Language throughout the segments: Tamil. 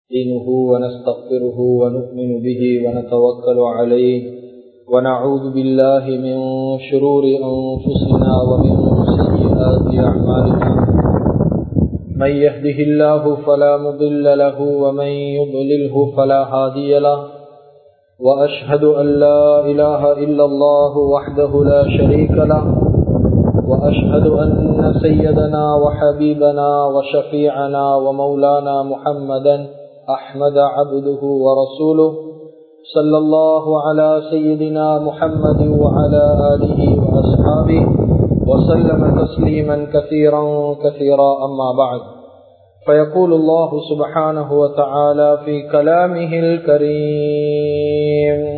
نستعينه ونستغفره ونؤمن به ونتوكل عليه ونعوذ بالله من شرور أنفسنا ومن سيئات أعمالنا من يهده الله فلا مضل له ومن يضلله فلا هادي له وأشهد أن لا إله إلا الله وحده لا شريك له وأشهد أن سيدنا وحبيبنا وشفيعنا ومولانا محمدا أحمد عبده ورسوله صلى الله على سيدنا محمد وعلى آله وأصحابه وسلم تسليما كثيرا كثيرا أما بعد فيقول الله سبحانه وتعالى في كلامه الكريم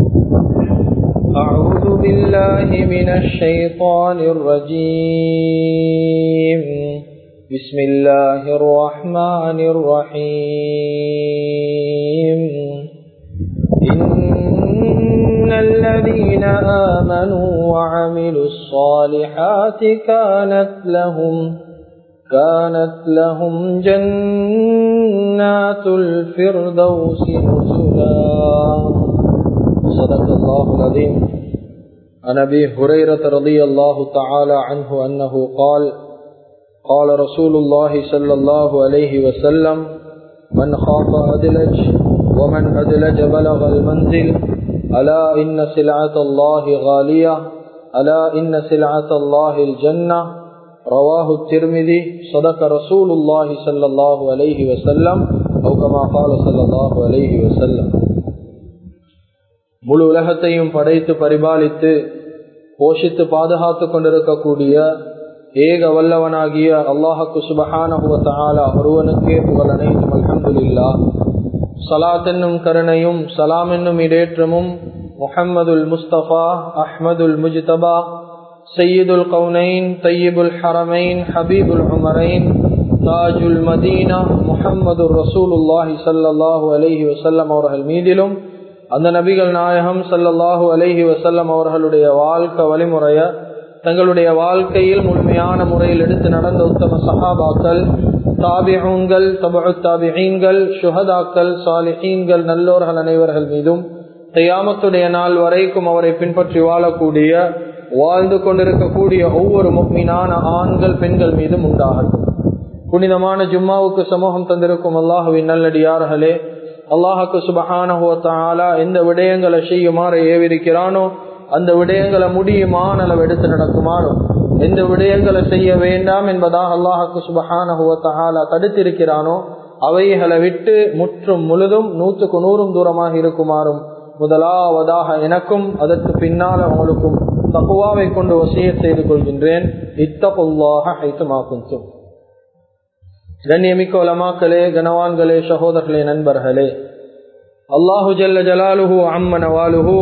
أعوذ بالله من الشيطان الرجيم بسم الله الرحمن الرحيم إن الذين آمنوا وعملوا الصالحات كانت لهم كانت لهم جنات الفردوس نزلا صدق الله العظيم عن ابي هريره رضي الله تعالى عنه انه قال قال رسول الله صلى الله عليه وسلم من خاف ادلج ومن ادلج بلغ المنزل الا ان سلعه الله غاليه الا ان سلعه الله الجنه رواه الترمذي صدق رسول الله صلى الله عليه وسلم او كما قال صلى الله عليه وسلم முழு உலகத்தையும் படைத்து பரிபாலித்து போஷித்து பாதுகாத்து கொண்டிருக்கக்கூடிய ஏக வல்லவனாகிய அல்லாஹக்கு சுபஹானஹுவத்தாலா ஒருவனுக்கே புகழ் அனைத்தும் அல்ஹம்துலில்லா சலாத் என்னும் கருணையும் சலாம் என்னும் இடேற்றமும் முஹம்மதுல் முஸ்தபா அஹ்மதுல் முஜ்தபா சையீதுல் கவுனைன் தையீபுல் ஹரமைன் ஹபீபுல் உமரைன் தாஜுல் மதீனா முஹம்மது ரசூலுல்லாஹி சல்லாஹூ அலஹி வசல்லம் அவர்கள் மீதிலும் அந்த நபிகள் நாயகம் சல்லல்லாஹு அலஹி வசல்லம் அவர்களுடைய வாழ்க்கை வழிமுறைய தங்களுடைய வாழ்க்கையில் முழுமையான முறையில் எடுத்து நடந்த உத்தம சஹாபாக்கள் தாபிஹூன்கள் தபு தாபிஹீன்கள் சுஹதாக்கள் சாலிஹீன்கள் நல்லோர்கள் அனைவர்கள் மீதும் தையாமத்துடைய நாள் வரைக்கும் அவரை பின்பற்றி வாழக்கூடிய வாழ்ந்து கொண்டிருக்கக்கூடிய ஒவ்வொரு முக்மீனான ஆண்கள் பெண்கள் மீதும் உண்டாகட்டும் புனிதமான ஜும்மாவுக்கு சமூகம் தந்திருக்கும் அல்லாஹுவின் நல்லடியார்களே அல்லாஹுக்கு சுபஹானஹுவத்தாலா எந்த விடயங்களை செய்யுமாறு ஏவிருக்கிறானோ அந்த விடயங்களை முடியுமான அளவு எடுத்து நடக்குமாறும் எந்த விடயங்களை செய்ய வேண்டாம் என்பதாக அல்லாஹுக்கு சுபஹானஹுவத்தாலா தடுத்திருக்கிறானோ அவைகளை விட்டு முற்றும் முழுதும் நூற்றுக்கு நூறும் தூரமாக இருக்குமாறும் முதலாவதாக எனக்கும் அதற்கு பின்னால் அவங்களுக்கும் தப்புவாவை கொண்டு வசிய செய்து கொள்கின்றேன் இத்தகுல்லாக ஐத்துமாக்கும் கண்ணியமிக்க உலமாக்களே கனவான்களே சகோதரர்களே நண்பர்களே அல்லாஹு ஜல்ல ஜலாலுஹு அம்மன வாலுஹு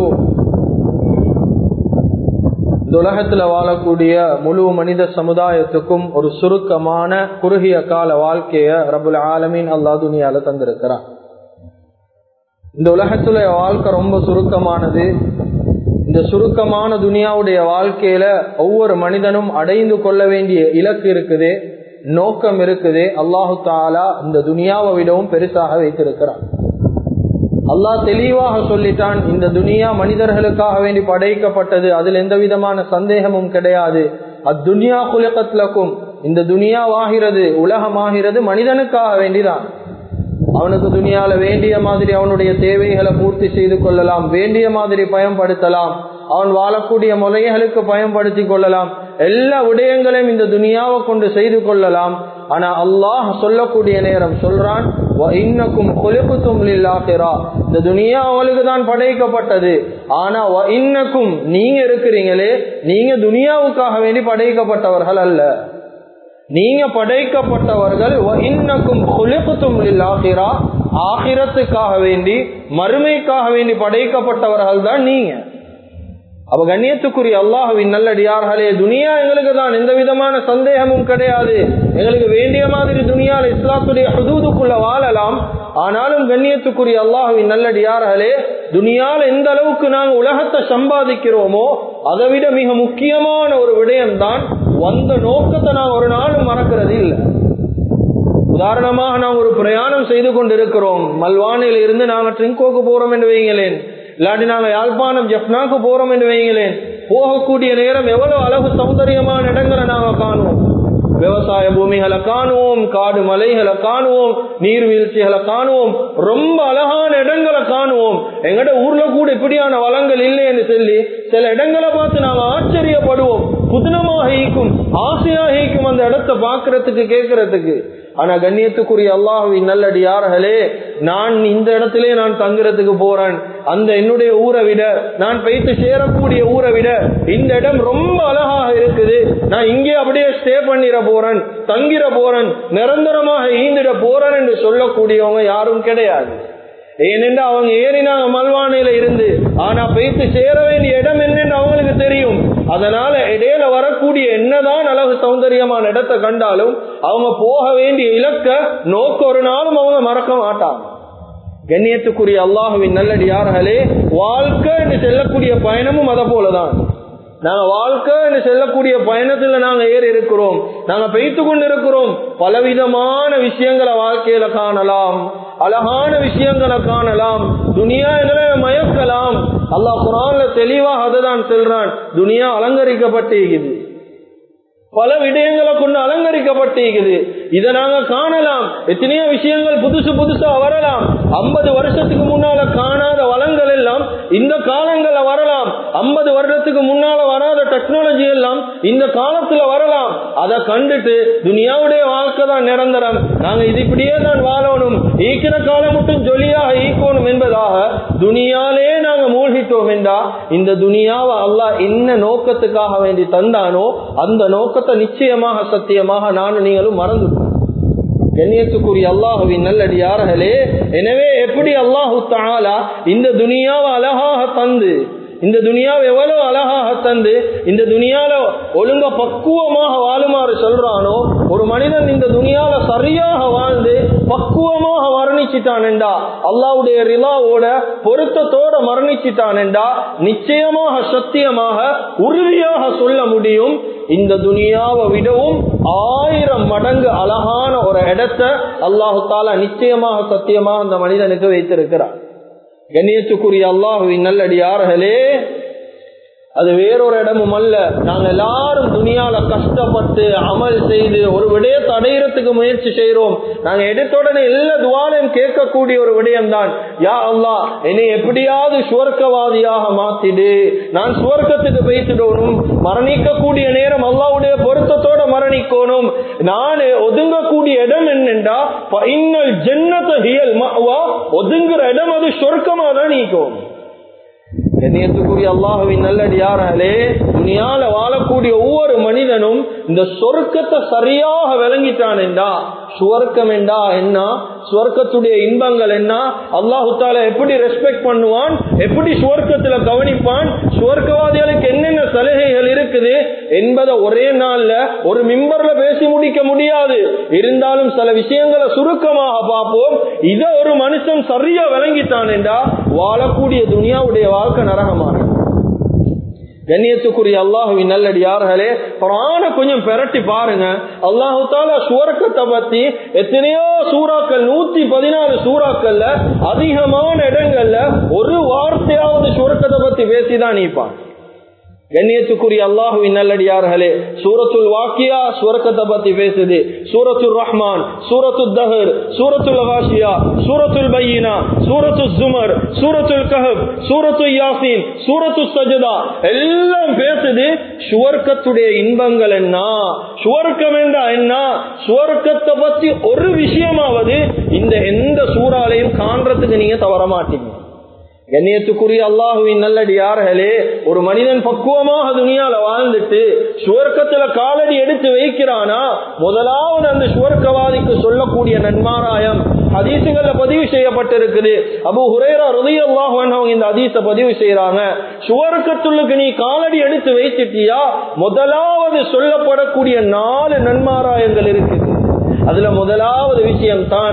இந்த உலகத்துல வாழக்கூடிய முழு மனித சமுதாயத்துக்கும் ஒரு சுருக்கமான குறுகிய கால வாழ்க்கைய ரபுல் ஆலமீன் அல்லா துணியால தந்திருக்கிறான் இந்த உலகத்துல வாழ்க்கை ரொம்ப சுருக்கமானது இந்த சுருக்கமான துனியாவுடைய வாழ்க்கையில ஒவ்வொரு மனிதனும் அடைந்து கொள்ள வேண்டிய இலக்கு இருக்குது நோக்கம் இருக்குது அல்லாஹு தாலா இந்த துனியாவை விடவும் பெருசாக வைத்திருக்கிறான் அல்லாஹ் தெளிவாக சொல்லிட்டான் இந்த துனியா மனிதர்களுக்காக வேண்டி படைக்கப்பட்டது அதில் எந்த விதமான சந்தேகமும் கிடையாது அத்துனியா குலகத்திலக்கும் இந்த துனியாவாகிறது உலகமாகிறது மனிதனுக்காக வேண்டிதான் அவனுக்கு துணியால வேண்டிய மாதிரி அவனுடைய தேவைகளை பூர்த்தி செய்து கொள்ளலாம் வேண்டிய மாதிரி பயன்படுத்தலாம் அவன் வாழக்கூடிய முறைகளுக்கு பயன்படுத்தி கொள்ளலாம் எல்லா விடயங்களையும் இந்த துனியாவை கொண்டு செய்து கொள்ளலாம் ஆனா அல்லாஹ் சொல்லக்கூடிய நேரம் சொல்றான் இன்னக்கும் கொலுக்குத்தும் இல்லாகிறா இந்த துனியா அவளுக்கு தான் படைக்கப்பட்டது ஆனா இன்னக்கும் நீங்க இருக்கிறீங்களே நீங்க துனியாவுக்காக வேண்டி படைக்கப்பட்டவர்கள் அல்ல நீங்க படைக்கப்பட்டவர்கள் இன்னக்கும் கொலுக்குத்தும் இல்லாகிறா ஆகிரத்துக்காக வேண்டி மறுமைக்காக வேண்டி படைக்கப்பட்டவர்கள் தான் நீங்க அவ கண்ணியத்துக்குரிய அல்லாஹுவின் நல்லடியார்களே துனியா எங்களுக்கு தான் எந்த விதமான சந்தேகமும் கிடையாது எங்களுக்கு வேண்டிய மாதிரி துனியால இஸ்லாத்துடைய ஹதூதுக்குள்ள வாழலாம் ஆனாலும் கண்ணியத்துக்குரிய அல்லாஹுவின் நல்லடியார்களே துனியால எந்த அளவுக்கு நாங்கள் உலகத்தை சம்பாதிக்கிறோமோ அதை விட மிக முக்கியமான ஒரு விடயம்தான் வந்த நோக்கத்தை நான் ஒரு நாளும் மறக்கிறது இல்லை உதாரணமாக நாம் ஒரு பிரயாணம் செய்து கொண்டிருக்கிறோம் மல்வானில் இருந்து நாங்கள் ட்ரிங்கோக்கு போறோம் என்று வைங்களேன் இல்லாட்டி நாங்கள் யாழ்ப்பாணம் ஜப்னாக்கு போறோம் என்று வைங்களேன் போகக்கூடிய நேரம் எவ்வளவு அழகு சௌந்தரியமான இடங்களை நாங்கள் காணுவோம் விவசாய பூமிகளை காணுவோம் காடு மலைகளை காணுவோம் நீர்வீழ்ச்சிகளை காணுவோம் ரொம்ப அழகான இடங்களை காணுவோம் எங்கட ஊர்ல கூட இப்படியான வளங்கள் இல்லைன்னு சொல்லி சில இடங்களை பார்த்து நாங்க ஆச்சரியப்படுவோம் புதினமாக ஈக்கும் ஆசையாக ஈக்கும் அந்த இடத்தை பாக்குறதுக்கு கேட்கறதுக்கு ஆனா கண்ணியத்துக்குரிய அல்லாஹுவின் நல்லடியார்களே நான் இந்த இடத்திலே நான் தங்குறதுக்கு போறேன் அந்த என்னுடைய ஊரை விட நான் பெய்த்து சேரக்கூடிய ஊரை விட இந்த இடம் ரொம்ப அழகாக இருக்குது நான் இங்கே அப்படியே ஸ்டே பண்ணிட போறேன் தங்கிட போறேன் நிரந்தரமாக ஈந்திட போறேன் என்று சொல்லக்கூடியவங்க யாரும் கிடையாது ஏனென்று அவங்க ஏறினாங்க மல்வானையில இருந்து ஆனா பெய்த்து சேர வேண்டிய இடம் என்னன்னு அவங்களுக்கு தெரியும் அதனால இடையில வரக்கூடிய என்னதான் அழகு சௌந்தரியமான இடத்தை கண்டாலும் அவங்க போக வேண்டிய இலக்க நோக்க ஒரு நாளும் அவங்க மறக்க மாட்டாங்க கண்ணியத்துக்குரிய அல்லாஹுவின் நல்லடியார்களே வாழ்க்கை என்று செல்லக்கூடிய பயணமும் அதை போலதான் நாங்க வாழ்க்கை என்று செல்லக்கூடிய பயணத்துல நாங்க ஏறி இருக்கிறோம் நாங்க பெய்த்து கொண்டு இருக்கிறோம் பலவிதமான விஷயங்களை வாழ்க்கையில காணலாம் அழகான விஷயங்களை காணலாம் துனியா எங்களை மயக்கலாம் அல்லாஹ் குரான்ல தெளிவாக அதை தான் செல்றான் துனியா அலங்கரிக்கப்பட்டிருக்குது பல விடயங்களை கொண்டு அலங்கரிக்கப்பட்டிருக்குது இதை நாங்க காணலாம் எத்தனையோ விஷயங்கள் புதுசு புதுசா வரலாம் ஐம்பது வருஷத்துக்கு முன்னால காணாத வளங்கள் எல்லாம் இந்த காலங்கள்ல வரலாம் ஐம்பது வருடத்துக்கு முன்னால வராத டெக்னாலஜி எல்லாம் இந்த காலத்துல வரலாம் அதை கண்டுட்டு துனியாவுடைய வாழ்க்கை தான் நிரந்தரம் நாங்க இது இப்படியே தான் வாழணும் ஈக்கிற காலம் மட்டும் ஜொலியாக ஈக்கணும் என்பதாக துனியாலே நாங்க மூழ்கிட்டோம் என்றா இந்த துனியாவை அல்லாஹ் என்ன நோக்கத்துக்காக வேண்டி தந்தானோ அந்த நோக்கத்தை நிச்சயமாக சத்தியமாக நானும் நீங்களும் மறந்து கண்ணியத்துக்குரிய அல்லாஹுவின் நல்லடியார்களே எனவே எப்படி அல்லாஹு தாலா இந்த துனியாவை அழகாக தந்து இந்த துனியாவை எவ்வளவு அழகாக தந்து இந்த துனியால ஒழுங்க பக்குவமாக வாழுமாறு சொல்றானோ ஒரு மனிதன் இந்த துனியால சரியாக வாழ்ந்து பக்குவமாக மரணிச்சிட்டான் என்றா அல்லாவுடைய ரிலாவோட பொருத்தத்தோட மரணிச்சிட்டான் என்றா நிச்சயமாக சத்தியமாக உறுதியாக சொல்ல முடியும் இந்த துனியாவை விடவும் ஆயிரம் மடங்கு அழகான ஒரு இடத்தை அல்லாஹு தாலா நிச்சயமாக சத்தியமாக அந்த மனிதனுக்கு வைத்திருக்கிறார் கண்ணியத்துக்குரிய அல்லாஹுவின் நல்லடியார்களே அது வேறொரு இடமும் அல்ல நாங்க எல்லாரும் துணியால கஷ்டப்பட்டு அமல் செய்து ஒரு விடயத்தை அடையிறதுக்கு முயற்சி செய்யறோம் நாங்க எடுத்தோடனே எல்லா துவாலையும் கேட்கக்கூடிய ஒரு விடயம் தான் யா அல்லா என்னை எப்படியாவது சுவர்க்கவாதியாக மாத்திடு நான் சுவர்க்கத்துக்கு பேசிடணும் மரணிக்கக்கூடிய நேரம் அல்லாவுடைய பொருத்தத்தோட மரணிக்கணும் நான் ஒதுங்கக்கூடிய இடம் என்னென்றா இன்னல் ஜென்னத ஹியல் மஅவா ஒதுங்குற இடம் அது சொர்க்கமா தான் நீக்கும் கண்ணியத்துக்குரிய அல்லாஹுவின் நல்லடியார்களே துணியால வாழக்கூடிய ஒவ்வொரு மனிதனும் இந்த சொர்க்கத்தை சரியாக விளங்கிட்டான் என்றா சுவர்க்கம் என்றா என்ன சுவர்க்கத்துடைய இன்பங்கள் என்ன அல்லாஹு தால எப்படி ரெஸ்பெக்ட் பண்ணுவான் எப்படி சுவர்க்கத்துல கவனிப்பான் சுவர்க்கவாதிகளுக்கு என்னென்ன சலுகைகள் இருக்குது என்பதை ஒரே நாள்ல ஒரு மிம்பர்ல பேசி முடிக்க முடியாது இருந்தாலும் சில விஷயங்களை சுருக்கமாக பார்ப்போம் இதை ஒரு மனுஷன் சரியா விளங்கிட்டான் என்றா வாழக்கூடிய துனியாவுடைய வாழ்க்கை நரகமான கண்ணியத்துக்குரிய அல்லாஹுவின் நல்லடியார்களே குரான கொஞ்சம் பெரட்டி பாருங்க அல்லாஹு தாலா சுவர்க்கத்தை பத்தி எத்தனையோ சூறாக்கள் நூத்தி பதினாலு சூறாக்கள்ல அதிகமான இடங்கள்ல ஒரு வார்த்தையாவது சுவர்க்கத்தை பத்தி பேசிதான் நீப்பான் கண்ணியத்துக்குரிய அல்லாஹுவின் நல்லடியார்களே சூரத்துல் வாக்கியா சுவர்க்கத்தை பத்தி பேசுது சூரத்துல் ரஹ்மான் சூரத்துல் தஹர் சூரத்துல் வாசியா சூரத்துல் பையினா சூரத்துல் ஜுமர் சூரத்துல் கஹப் சூரத்துல் யாசின் சூரத்துல் சஜதா எல்லாம் பேசுது சுவர்க்கத்துடைய இன்பங்கள் என்ன சுவர்க்கம் என்றா என்ன சுவர்க்கத்தை பத்தி ஒரு விஷயமாவது இந்த எந்த சூறாலையும் காண்றதுக்கு நீங்க தவற மாட்டீங்க கண்ணியத்துக்குரிய அல்லாஹுவின் நல்லடியார்களே ஒரு மனிதன் பக்குவமாக துணியால வாழ்ந்துட்டு சுவர்க்கத்துல காலடி எடுத்து வைக்கிறானா முதலாவது அந்த சுவர்க்கவாதிக்கு சொல்லக்கூடிய நன்மாராயம் ஹதீசுகள்ல பதிவு செய்யப்பட்டிருக்குது அபு ஹுரேரா ருதி அல்லாஹ் இந்த ஹதீஸ பதிவு செய்யறாங்க சுவர்க்கத்துள்ளுக்கு நீ காலடி எடுத்து வைத்துட்டியா முதலாவது சொல்லப்படக்கூடிய நாலு நன்மாராயங்கள் இருக்குது அதுல முதலாவது விஷயம் தான்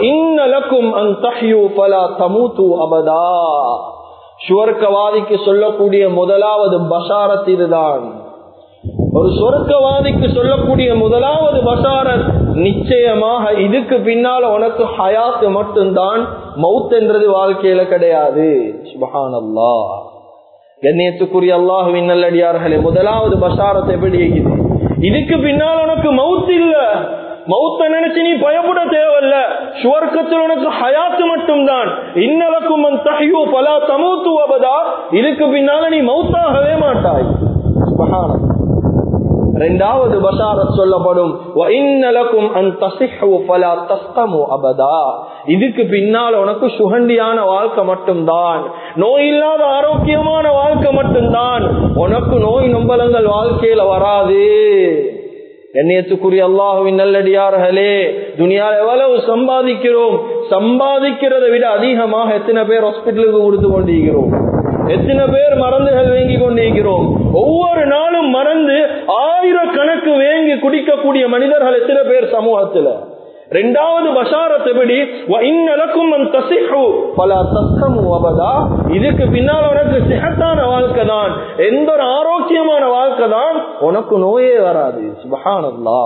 அபதா சுவர்க்கவாதிக்கு சொல்லக்கூடிய முதலாவது பசாரத் இதுதான் ஒரு சொர்க்கவாதிக்கு சொல்லக்கூடிய முதலாவது பசாரத் நிச்சயமாக இதுக்கு பின்னால உனக்கு ஹயாத்து மட்டும்தான் மவுத் என்றது வாழ்க்கையில கிடையாது சுபஹானல்லா கண்ணியத்துக்குரிய அல்லாஹுவின் நல்லடியார்களே முதலாவது பஷாரத்தை எப்படி இருக்குது இதுக்கு பின்னால் உனக்கு மவுத் இல்ல மௌத்த நினைச்சு நீ பயப்பட தேவையில்ல சுவர்க்கத்தில் உனக்கு ஹயாத்து மட்டும்தான் இன்னலக்கும் தஹியோ பலா தமூத்து அபதா இதுக்கு பின்னால நீ மௌத்தாகவே மாட்டாய் சுபஹானல்லாஹ் ரெண்டாவது பஷாரத் சொல்லப்படும் இன்னலக்கும் அபதா இதுக்கு பின்னால் உனக்கு சுகண்டியான வாழ்க்கை மட்டும்தான் நோய் இல்லாத ஆரோக்கியமான வாழ்க்கை மட்டும்தான் உனக்கு நோய் நம்பலங்கள் வாழ்க்கையில வராது எண்ணியத்துக்குரிய அல்லாஹுவின் நல்லடியார்களே துனியால் எவ்வளவு சம்பாதிக்கிறோம் சம்பாதிக்கிறதை விட அதிகமாக எத்தனை பேர் ஹாஸ்பிட்டலுக்கு கொடுத்து கொண்டிருக்கிறோம் எத்தனை பேர் மருந்துகள் வாங்கி கொண்டிருக்கிறோம் ஒவ்வொரு நாளும் மறந்து ஆயிரக்கணக்கு வேங்கி குடிக்கக்கூடிய மனிதர்கள் எத்தனை பேர் சமூகத்துல ரெண்டாவது பஷாரத்தபடி இதுக்கு பின்னால் உனக்கு சிகத்தான வாழ்க்கை தான் எந்த ஒரு ஆரோக்கியமான வாழ்க்கை தான் உனக்கு நோயே வராது சுபஹானல்லா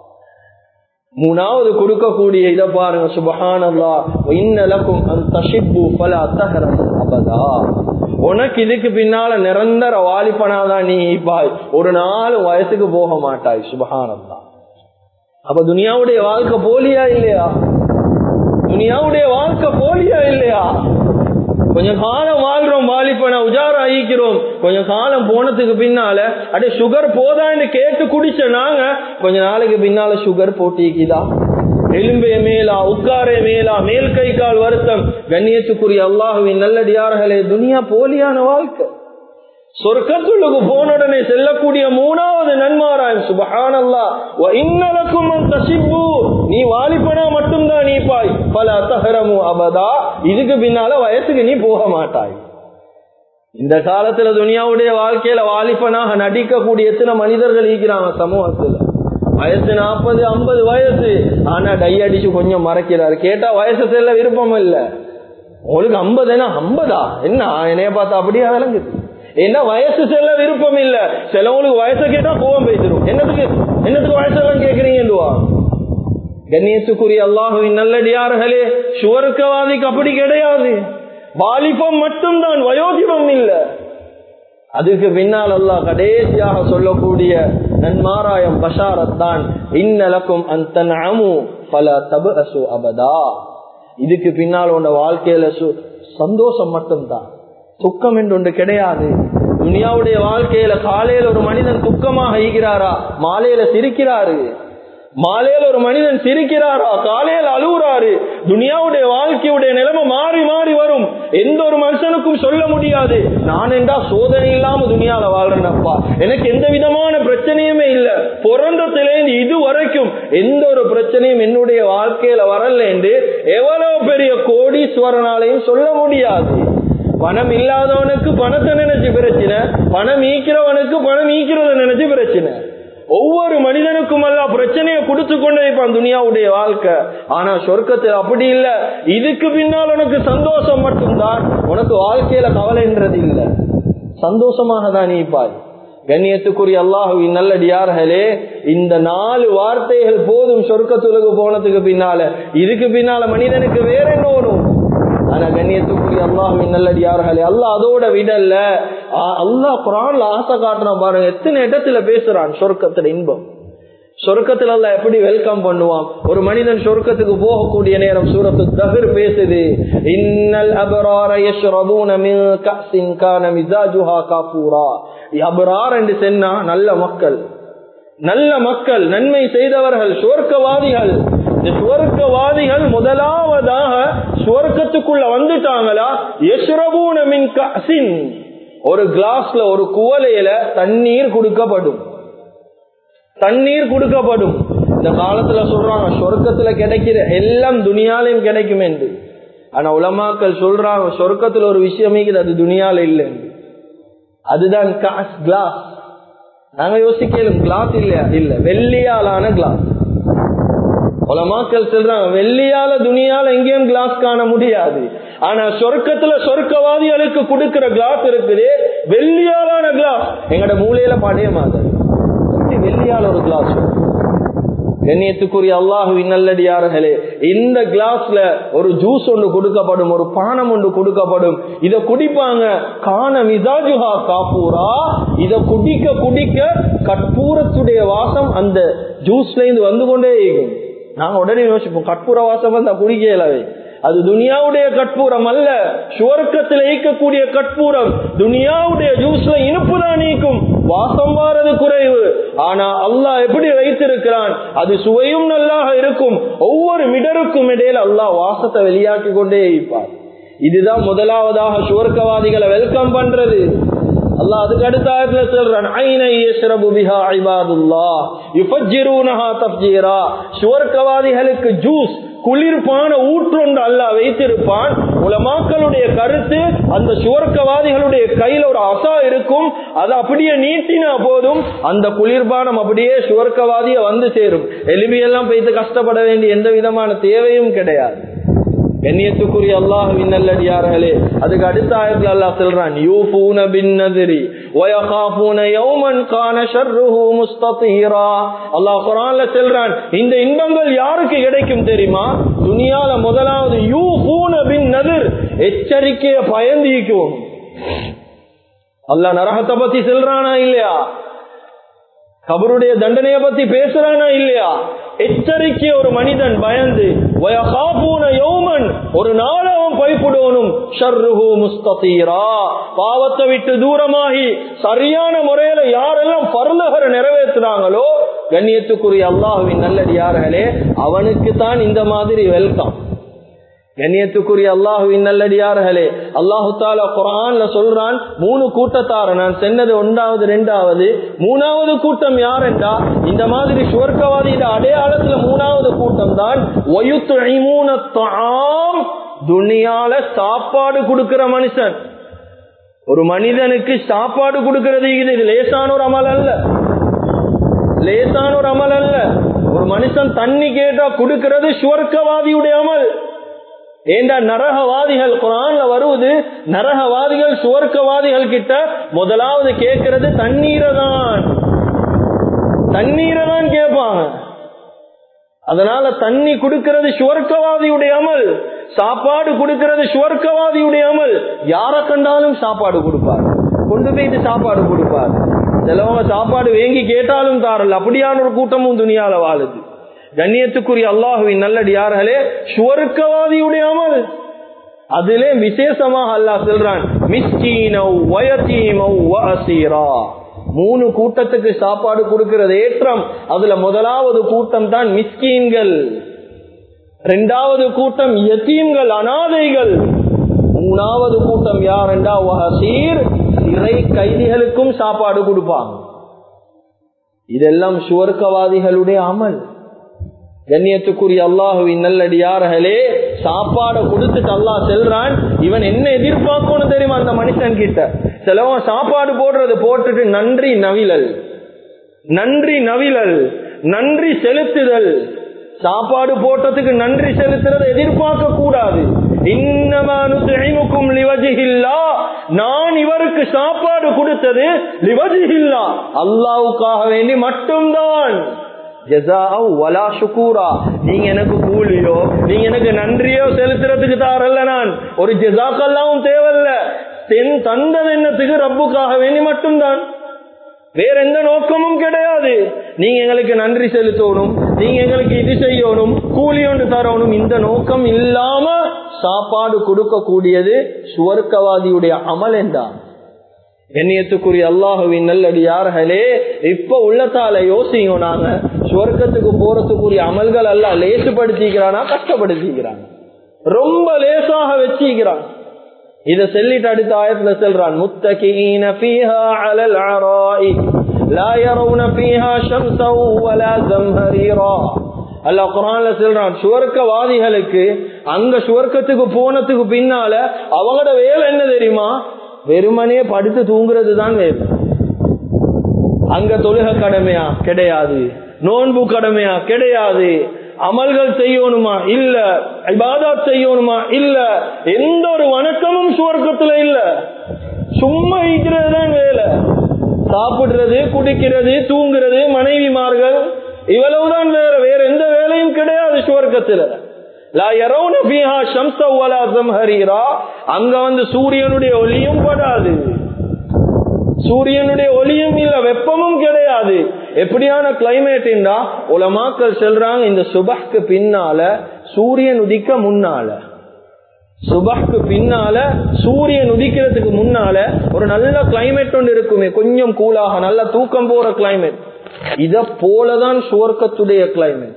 மூணாவது கொடுக்கக்கூடிய இதை பாருங்க சுபஹானல்லா இன்னலக்கும் அந்த பல அத்தகரம் அபதா உனக்கு இதுக்கு பின்னால நிரந்தர வாலிப்பனாதான் நீ பாய் ஒரு நாள் வயசுக்கு போக மாட்டாய் சுபகானந்தா அப்ப துனியாவுடைய வாழ்க்கை போலியா இல்லையா துனியாவுடைய வாழ்க்கை போலியா இல்லையா கொஞ்ச காலம் வாழ்றோம் வாலிப்பனை உஜாரம் ஆகிக்கிறோம் கொஞ்ச காலம் போனதுக்கு பின்னால அடே சுகர் போதான்னு கேட்டு குடிச்ச நாங்க கொஞ்ச நாளைக்கு பின்னால சுகர் போட்டிக்குதா எலும்பே மேலா உட்காரே மேலா மேல் கை கால் வருத்தம் கண்ணியத்துக்குரிய அல்லாஹுவின் நல்லடியார்களே துனியா போலியான வாழ்க்கை சொர்க்கத்துள்ளுக்கு போன உடனே செல்லக்கூடிய மூணாவது நன்மாராயம் சுபஹானல்லா இன்னலக்கும் தசிப்பு நீ வாலிப்பனா மட்டும்தான் நீ பாய் பல அத்தகரமு அபதா இதுக்கு பின்னால வயசுக்கு நீ போக மாட்டாய் இந்த காலத்துல துனியாவுடைய வாழ்க்கையில வாலிப்பனாக நடிக்கக்கூடிய எத்தனை மனிதர்கள் இருக்கிறாங்க சமூகத்துல வயசு நாற்பது ஐம்பது வயசு ஆனா டை அடிச்சு கொஞ்சம் மறைக்கிறாரு கேட்டா வயசு செல்ல விருப்பம் இல்ல உங்களுக்கு ஐம்பதுனா ஐம்பதா என்ன என்னைய பார்த்தா அப்படியே விளங்குது என்ன வயசு செல்ல விருப்பம் இல்ல சிலவங்களுக்கு வயசை கேட்டா கோவம் பேசிடும் என்னத்துக்கு என்னத்துக்கு வயசெல்லாம் கேக்குறீங்கன்னுவா கண்ணியத்துக்குரிய அல்லாஹுவின் நல்லடியார்களே சுவர்க்கவாதிக்கு அப்படி கிடையாது வாலிபம் மட்டும்தான் வயோதிபம் இல்ல அதுக்கு பின்னால் அல்லாஹ் கடைசியாக சொல்லக்கூடிய நன்மாராயம் பஷாரத்தான் இன்னலக்கும் அந்த பல தபு அசு அபதா இதுக்கு பின்னால் உண்ட வாழ்க்கையில சந்தோஷம் மட்டும்தான் துக்கம் என்று ஒன்று கிடையாது துனியாவுடைய வாழ்க்கையில காலையில ஒரு மனிதன் துக்கமாக ஈகிறாரா மாலையில சிரிக்கிறாரு மாலையில ஒரு மனிதன் சிரிக்கிறாரா காலையில அழுகுறாரு துனியாவுடைய வாழ்க்கையுடைய நிலைமை மாறி மாறி வரும் எந்த ஒரு மனுஷனுக்கும் சொல்ல முடியாது நான் என்றா சோதனை இல்லாம துனியால வாழ்றேனப்பா எனக்கு எந்த விதமான பிரச்சனையுமே இல்ல பிறந்தத்திலேருந்து இது வரைக்கும் எந்த ஒரு பிரச்சனையும் என்னுடைய வாழ்க்கையில வரல என்று எவ்வளவு பெரிய கோடீஸ்வரனாலையும் சொல்ல முடியாது பணம் இல்லாதவனுக்கு பணத்தை நினைச்சு பிரச்சனை பணம் ஈக்கிறவனுக்கு பணம் ஈக்கிறத நினைச்சு பிரச்சனை ஒவ்வொரு மனிதனுக்கும் எல்லாம் பிரச்சனையை கொடுத்து கொண்டே இருப்பான் துனியாவுடைய வாழ்க்கை ஆனா சொர்க்கத்தில் அப்படி இல்ல இதுக்கு பின்னால் உனக்கு சந்தோஷம் மட்டும்தான் உனக்கு வாழ்க்கையில கவலைன்றது இல்ல சந்தோஷமாக தான் நீப்பாய் கண்ணியத்துக்குரிய அல்லாஹுவின் நல்லடியார்களே இந்த நாலு வார்த்தைகள் போதும் சொர்க்கத்துலகு போனதுக்கு பின்னால இதுக்கு பின்னால மனிதனுக்கு வேற என்ன வரும் ஆனா கண்ணியத்துக்குரிய அல்லாஹுவின் நல்லடியார்களே அல்லாஹ் அதோட விடல அல்லாஹ் குரான்ல ஆசை காட்டுறான் பாருங்க எத்தனை இடத்துல பேசுறான் சொர்க்கத்துல இன்பம் சொர்க்கத்துல எல்லாம் எப்படி வெல்கம் பண்ணுவான் ஒரு மனிதன் சொர்க்கத்துக்கு போகக்கூடிய நேரம் சூரத்து தஹர் பேசுது இன்னல் அபரார யஷ்ரபூன மின் கஸின் கான மிஸாஜுஹா காஃபூரா அபரார் என்று சொன்னா நல்ல மக்கள் நல்ல மக்கள் நன்மை செய்தவர்கள் சுவர்க்கவாதிகள் இந்த சுவர்க்கவாதிகள் முதலாவதாக சுவர்க்கத்துக்குள்ள வந்துட்டாங்களா யஷ்ரபூன மின் கஸின் ஒரு கிளாஸ்ல ஒரு குவலையில தண்ணீர் கொடுக்கப்படும் தண்ணீர் கொடுக்கப்படும் இந்த காலத்துல சொல்றாங்க சொர்க்கத்துல கிடைக்கிற எல்லாம் துணியாலையும் கிடைக்கும் என்று ஆனா உலமாக்கள் சொல்றாங்க சொர்க்கத்துல ஒரு விஷயம் அது துணியால இல்லை அதுதான் காஸ் கிளாஸ் நாங்க யோசிக்கலும் கிளாஸ் இல்லையா இல்ல வெள்ளியாலான கிளாஸ் உலமாக்கள் சொல்றாங்க வெள்ளியால துணியால எங்கேயும் கிளாஸ் காண முடியாது ஆனா சொர்க்கத்துல சொர்க்கவாதிகளுக்கு கொடுக்கிற கிளாஸ் இருக்குது வெள்ளியாலான கிளாஸ் எங்கட மூலையில படைய மாதிரி வெள்ளியால ஒரு கிளாஸ் கண்ணியத்துக்குரிய அல்லாஹு நல்லடியார்களே இந்த கிளாஸ்ல ஒரு ஜூஸ் ஒன்று கொடுக்கப்படும் ஒரு பானம் ஒன்று கொடுக்கப்படும் இத குடிப்பாங்க காண மிசாஜுஹா காப்பூரா இத குடிக்க குடிக்க கற்பூரத்துடைய வாசம் அந்த ஜூஸ்ல இருந்து வந்து கொண்டே இருக்கும் நாங்க உடனே யோசிப்போம் கற்பூர வாசம் வந்தா குடிக்கலவே அது துனியாவுடைய கற்பூரம் அல்ல சுவர்க்கத்தில் ஈக்கக்கூடிய கற்பூரம் துனியாவுடைய ஜூஸ்ல இனிப்பு தான் நீக்கும் வாசம் வாரது குறைவு ஆனா அல்லாஹ் எப்படி வைத்திருக்கிறான் அது சுவையும் நல்லாக இருக்கும் ஒவ்வொரு மிடருக்கும் இடையில அல்லாஹ் வாசத்தை வெளியாக்கி கொண்டே இருப்பார் இதுதான் முதலாவதாக சுவர்க்கவாதிகளை வெல்கம் பண்றது அல்லாஹ் அதுக்கு அடுத்த ஆயத்துல சொல்றான் ஐனை யஷ்ரபு பிஹா இபாதுல்லாஹ் யுஃபஜ்ஜிரூனஹா தஃப்ஜீரா சுவர்க்கவாதிகளுக்கு ஜூஸ் குளிர்பான ஊற்றொன்று அல்லாஹ் வைத்திருப்பான் உலமாக்களுடைய கருத்து அந்த சுவர்க்கவாதிகளுடைய கையில ஒரு அசா இருக்கும் அது அப்படியே நீட்டினா போதும் அந்த குளிர்பானம் அப்படியே சுவர்க்கவாதிய வந்து சேரும் எலும்பியெல்லாம் போய்த்து கஷ்டப்பட வேண்டிய எந்த விதமான தேவையும் கிடையாது கண்ணியத்துக்குரிய அல்லாஹுவின் நல்லடியார்களே அதுக்கு அடுத்த ஆயத்துல அல்லாஹ் சொல்றான் யூஃபூன பின் நதிரி ويخافون يوما كان شره مستطيرا அல்லாஹ் குர்ஆன்ல சொல்றான் இந்த இன்பங்கள் யாருக்கு கிடைக்கும் தெரியுமா துனியால முதலாவது யூஃபூன பின் நதிர் எச்சரிக்கைய பயந்திக்கும் அல்லாஹ் நரகத்தை பத்தி சொல்றானா இல்லையா கபருடைய தண்டனைய பத்தி பேசுறானா இல்லையா எச்சரிக்கை ஒரு மனிதன் பயந்து யோமன் ஒரு நாள் அவன் பயப்படணும் ஷர்ருஹு முஸ்தீரா பாவத்தை விட்டு தூரமாகி சரியான முறையில யாரெல்லாம் பருலகரை நிறைவேற்றுறாங்களோ கண்ணியத்துக்குரிய அல்லாஹுவின் நல்லடியார்களே அவனுக்கு தான் இந்த மாதிரி வெல்கம் கண்ணியத்துக்குரிய அல்லாஹுவின் நல்லடியார்களே அல்லாஹு தாலா குரான்ல சொல்றான் மூணு கூட்டத்தார நான் சென்னது ஒன்றாவது ரெண்டாவது மூணாவது கூட்டம் யார் என்றா இந்த மாதிரி சுவர்க்கவாதியில அடையாளத்துல மூணாவது கூட்டம் தான் துணியால சாப்பாடு கொடுக்கிற மனுஷன் ஒரு மனிதனுக்கு சாப்பாடு கொடுக்கிறது இது லேசான ஒரு அமல் அல்ல லேசான ஒரு அமல் அல்ல ஒரு மனுஷன் தண்ணி கேட்டா கொடுக்கிறது சுவர்க்கவாதியுடைய அமல் ஏண்டா நரகவாதிகள் குரான்ல வருவது நரகவாதிகள் சுவர்க்கவாதிகள் கிட்ட முதலாவது கேட்கறது தண்ணீரை தான் தண்ணீரை தான் கேட்பாங்க அதனால தண்ணி கொடுக்கிறது சுவர்க்கவாதியுடைய அமல் சாப்பாடு கொடுக்கிறது சுவர்க்கவாதியுடைய அமல் யார கண்டாலும் சாப்பாடு கொடுப்பார் கொண்டு போயிட்டு சாப்பாடு கொடுப்பார் சிலவங்க சாப்பாடு வேங்கி கேட்டாலும் தாரல் அப்படியான ஒரு கூட்டமும் துணியால வாழுது கண்ணியத்துக்குரிய அல்லாஹுவின் நல்லடியார்களே சுவர்க்கவாதியுடைய அமல் அதிலே விசேஷமாக அல்லாஹ் சொல்றான் மூணு கூட்டத்துக்கு சாப்பாடு கொடுக்கிறது ஏற்றம் அதுல முதலாவது கூட்டம் தான் மிஸ்கீன்கள் இரண்டாவது கூட்டம் யத்தீம்கள் அனாதைகள் மூணாவது கூட்டம் யார் என்றா வஹசீர் சிறை கைதிகளுக்கும் சாப்பாடு கொடுப்பாங்க இதெல்லாம் சுவர்க்கவாதிகளுடைய அமல் கண்ணியத்துக்குரிய அல்லாஹுவின் நல்லடியார்களே சாப்பாட கொடுத்துட்டு அல்லாஹ் செல்றான் இவன் என்ன எதிர்பார்க்கணும் தெரியுமா அந்த மனுஷன் கிட்ட சிலவன் சாப்பாடு போடுறது போட்டுட்டு நன்றி நவிழல் நன்றி நவிழல் நன்றி செலுத்துதல் சாப்பாடு போட்டதுக்கு நன்றி செலுத்துறதை எதிர்பார்க்க கூடாது நான் இவருக்கு சாப்பாடு கொடுத்தது லிவஜிஹில்லா அல்லாவுக்காக வேண்டி மட்டும்தான் நீங்க எனக்கு கூலியோ நீங்க எனக்கு நன்றியோ செலுத்துறதுக்கு தாரல்ல நான் ஒரு ஜெசாக்கெல்லாம் தேவையில்ல தென் தந்தது என்னத்துக்கு ரப்புக்காக வேண்டி மட்டும்தான் வேற எந்த நோக்கமும் கிடையாது நீங்க எங்களுக்கு நன்றி செலுத்தணும் நீங்க எங்களுக்கு இது செய்யணும் கூலி ஒன்று தரணும் இந்த நோக்கம் இல்லாம சாப்பாடு கொடுக்க கூடியது சுவர்க்கவாதியுடைய அமல் என்றான் கண்ணியத்துக்குரிய அல்லாஹுவின் நல்லடியார்களே இப்ப உள்ளத்தால யோசிங்க நாங்க சுவர்க்கத்துக்கு போறதுக்குரிய அமல்கள் அல்ல லேசுபடுத்திக்கிறானா கஷ்டப்படுத்திக்கிறான் ரொம்ப லேசாக வச்சிக்கிறான் இத சொல்லிட்டு அடுத்த ஆயத்துல சொல்றான் முத்தகீன ஃபீஹா அலல் அராஇ லா யரவுன ஃபீஹா ஷம்ஸன் வலா ஜம்ஹரீரா அல்லாஹ் குர்ஆன்ல சொல்றான் சுவர்க்கவாதிகளுக்கு அங்க சுவர்க்கத்துக்கு போனதுக்கு பின்னால அவங்களோட வேலை என்ன தெரியுமா வெறுமனே படுத்து தூங்குறது தான் வேலை அங்க தொழுக கடமையா கிடையாது நோன்பு கடமையா கிடையாது அமல்கள் செய்யணுமா இல்ல இபாதாத் செய்யணுமா இல்ல எந்த ஒரு வணக்கமும் சுவர்க்கத்துல இல்ல சும்மா ஈக்கிறது தான் வேலை சாப்பிடுறது குடிக்கிறது தூங்குறது மனைவிமார்கள் இவ்வளவுதான் வேற வேற எந்த வேலையும் கிடையாது சுவர்க்கத்துல அங்க வந்து சூரியனுடைய ஒளியும் படாது சூரியனுடைய ஒளியும் இல்ல வெப்பமும் கிடையாது எப்படியான கிளைமேட்னா உலமாக்கள் சொல்றாங்க இந்த சுபஹ்க்கு பின்னால சூரியன் உதிக்க முன்னால சுபஹ்க்கு பின்னால சூரியன் உதிக்கிறதுக்கு முன்னால ஒரு நல்ல கிளைமேட் ஒன்று இருக்குமே கொஞ்சம் கூலாக நல்ல தூக்கம் போற கிளைமேட் இத போலதான் சுவர்க்கத்துடைய கிளைமேட்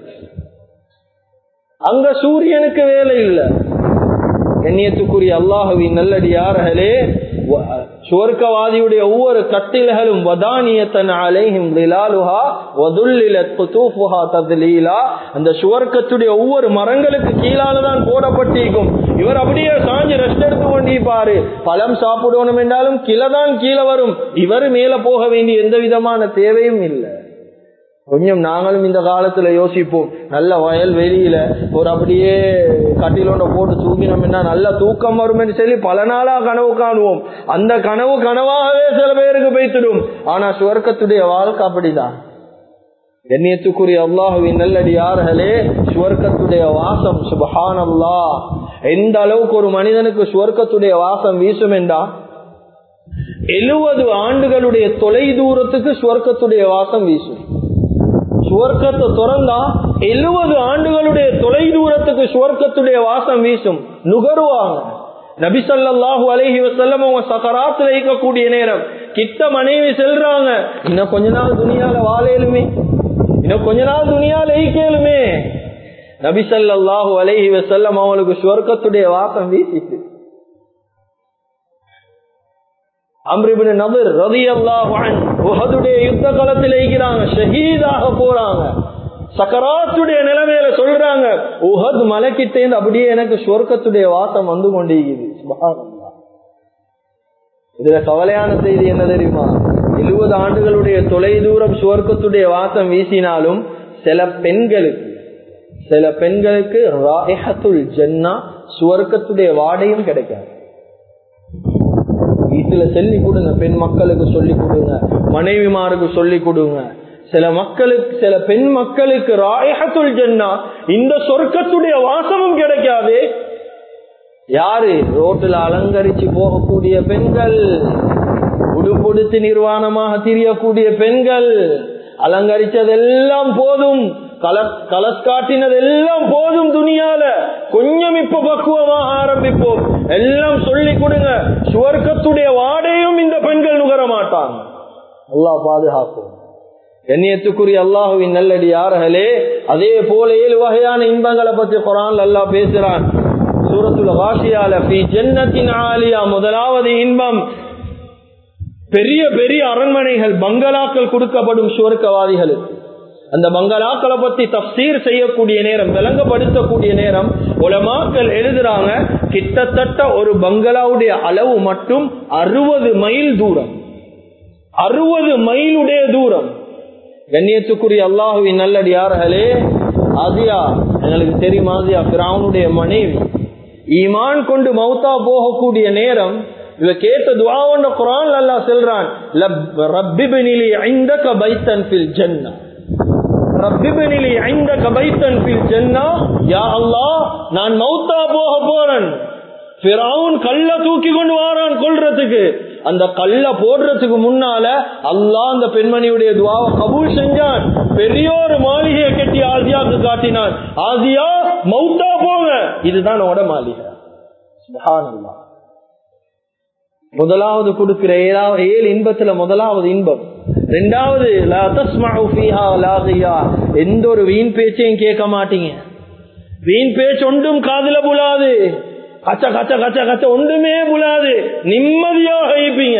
அங்க சூரியனுக்கு வேலை இல்லை எண்ணியத்துக்குரிய அல்லாஹுவின் நல்லடியார்களே சுவர்க்கவாதியுடைய ஒவ்வொரு கட்டில்களும் வதானியத்தன் அலைஹிம் லிலாலுஹா வதுல்லிலத் குதூஃபுஹா தத்லீலா அந்த சுவர்க்கத்துடைய ஒவ்வொரு மரங்களுக்கு கீழால தான் போடப்பட்டிருக்கும் இவர் அப்படியே சாஞ்சு ரெஸ்ட் எடுத்து கொண்டிருப்பாரு பழம் சாப்பிடணும் என்றாலும் கிளதான் கீழே வரும் இவர் மேல போக வேண்டிய எந்த விதமான தேவையும் இல்லை கொஞ்சம் நாங்களும் இந்த காலத்துல யோசிப்போம் நல்ல வயல் வெளியில ஒரு அப்படியே கட்டிலோட போட்டு தூக்கினோம்னா நல்ல தூக்கம் வரும் சொல்லி பல நாளா கனவு காணுவோம் அந்த கனவு கனவாகவே சில பேருக்கு வைத்திடும் ஆனா சுவர்க்கத்துடைய வாழ்க்கை அப்படிதான் கண்ணியத்துக்குரிய அல்லாஹுவின் நல்லடியார்களே சுவர்க்கத்துடைய வாசம் சுபஹான் அல்லா எந்த அளவுக்கு ஒரு மனிதனுக்கு சுவர்க்கத்துடைய வாசம் வீசும் என்றா எழுபது ஆண்டுகளுடைய தொலை தூரத்துக்கு சுவர்க்கத்துடைய வாசம் வீசும் சுவர்க்கத்தை திறந்தா எழுபது ஆண்டுகளுடைய தொலை தூரத்துக்கு சுவர்க்கத்துடைய வாசம் வீசும் நுகருவாங்க நபிசல்லாஹு அலஹி வசல்லம் அவங்க சகராத்துல இருக்கக்கூடிய நேரம் கிட்ட மனைவி செல்றாங்க இன்னும் கொஞ்ச நாள் துணியால வாழையிலுமே இன்னும் கொஞ்ச நாள் துணியால ஈக்கலுமே நபிசல்லாஹு அலஹி வசல்லம் அவங்களுக்கு சுவர்க்கத்துடைய வாசம் வீசிட்டு அம்ரிபின் நபர் ரதி அல்லாஹுடைய யுத்த களத்தில் இருக்கிறாங்க ஷஹீதாக போறாங்க சக்கராத்துடைய நிலைமையில சொல்றாங்க உஹத் மலைக்கிட்டேந்து அப்படியே எனக்கு சொர்க்கத்துடைய வாசம் வந்து கொண்டிருக்குது இதுல கவலையான செய்தி என்ன தெரியுமா எழுபது ஆண்டுகளுடைய தொலை தூரம் சுவர்க்கத்துடைய வாசம் வீசினாலும் சில பெண்களுக்கு சில பெண்களுக்கு ராயத்துல் ஜன்னா சுவர்க்கத்துடைய வாடையும் கிடைக்காது வீட்டுல சொல்லி கொடுங்க பெண் மக்களுக்கு சொல்லி கொடுங்க மனைவிமாருக்கு சொல்லி கொடுங்க சில மக்களுக்கு சில பெண் மக்களுக்கு ராயகத்துல் ஜன்னா இந்த சொர்க்கத்துடைய வாசமும் கிடைக்காது யாரு ரோட்டில் அலங்கரிச்சு போகக்கூடிய பெண்கள் உடுப்புடுத்து நிர்வாணமாக திரியக்கூடிய பெண்கள் அலங்கரிச்சதெல்லாம் போதும் கலஸ் காட்டினது எல்லாம் போதும் துணியால கொஞ்சம் இப்ப பக்குவமாக ஆரம்பிப்போம் எல்லாம் சொல்லி கொடுங்க சுவர்க்கத்துடைய வாடையும் இந்த பெண்கள் நுகர மாட்டாங்க அல்லா பாதுகாப்போம் கண்ணியத்துக்குரிய அல்லாஹுவின் நல்லடி யார்களே அதே போல ஏழு வகையான இன்பங்களை பத்தி குரான் அல்லா பேசுறான் சூரத்துல வாசியால ஜன்னத்தின் ஆலியா முதலாவது இன்பம் பெரிய பெரிய அரண்மனைகள் பங்களாக்கள் கொடுக்கப்படும் சுவர்க்கவாதிகளுக்கு அந்த பங்களாக்களை பத்தி தப்சீர் செய்யக்கூடிய நேரம் விளங்கப்படுத்தக்கூடிய நேரம் உலமாக்கள் எழுதுறாங்க கிட்டத்தட்ட ஒரு பங்களாவுடைய அளவு மட்டும் அறுபது மைல் தூரம் அறுபது மைலுடைய தூரம் கண்ணியத்துக்குரிய அல்லாஹுவின் நல்லடியார்களே ஆசியா எங்களுக்கு தெரியும் ஆசியா பிராவுனுடைய மனைவி ஈமான் கொண்டு மௌத்தா போகக்கூடிய நேரம் இவ கேட்ட துவாவண்ட குரான் அல்லா செல்றான் ரப்பிபினிலி ஐந்தக பைத்தன் ஃபில் ஜன்னா ரப்பிபினிலி ஐந்தக பைத்தன் ஃபில் ஜன்னா யா அல்லாஹ் நான் மௌத்தா போக போறேன் பிராவுன் கல்ல தூக்கி கொண்டு வாரான் கொள்றதுக்கு அந்த கல்ல போடுறதுக்கு முன்னால அல்லாஹ் அந்த பெண்மணியுடைய துவாவை கபூல் செஞ்சான் பெரிய ஒரு மாளிகையை கட்டி ஆசியாவுக்கு காட்டினான் ஆசியா மௌத்தா போங்க இதுதான் உட மாளிகை சுபஹானல்லாஹ் முதலாவது கொடுக்கிற ஏழாவது ஏழு இன்பத்துல முதலாவது இன்பம் ரெண்டாவது எந்த ஒரு வீண் பேச்சையும் கேட்க மாட்டீங்க வீண் பேச்சு ஒன்றும் காதுல புலாது கச்ச கச்ச கச்ச கச்ச ஒன்றுமே புலாது நிம்மதியாக இருப்பீங்க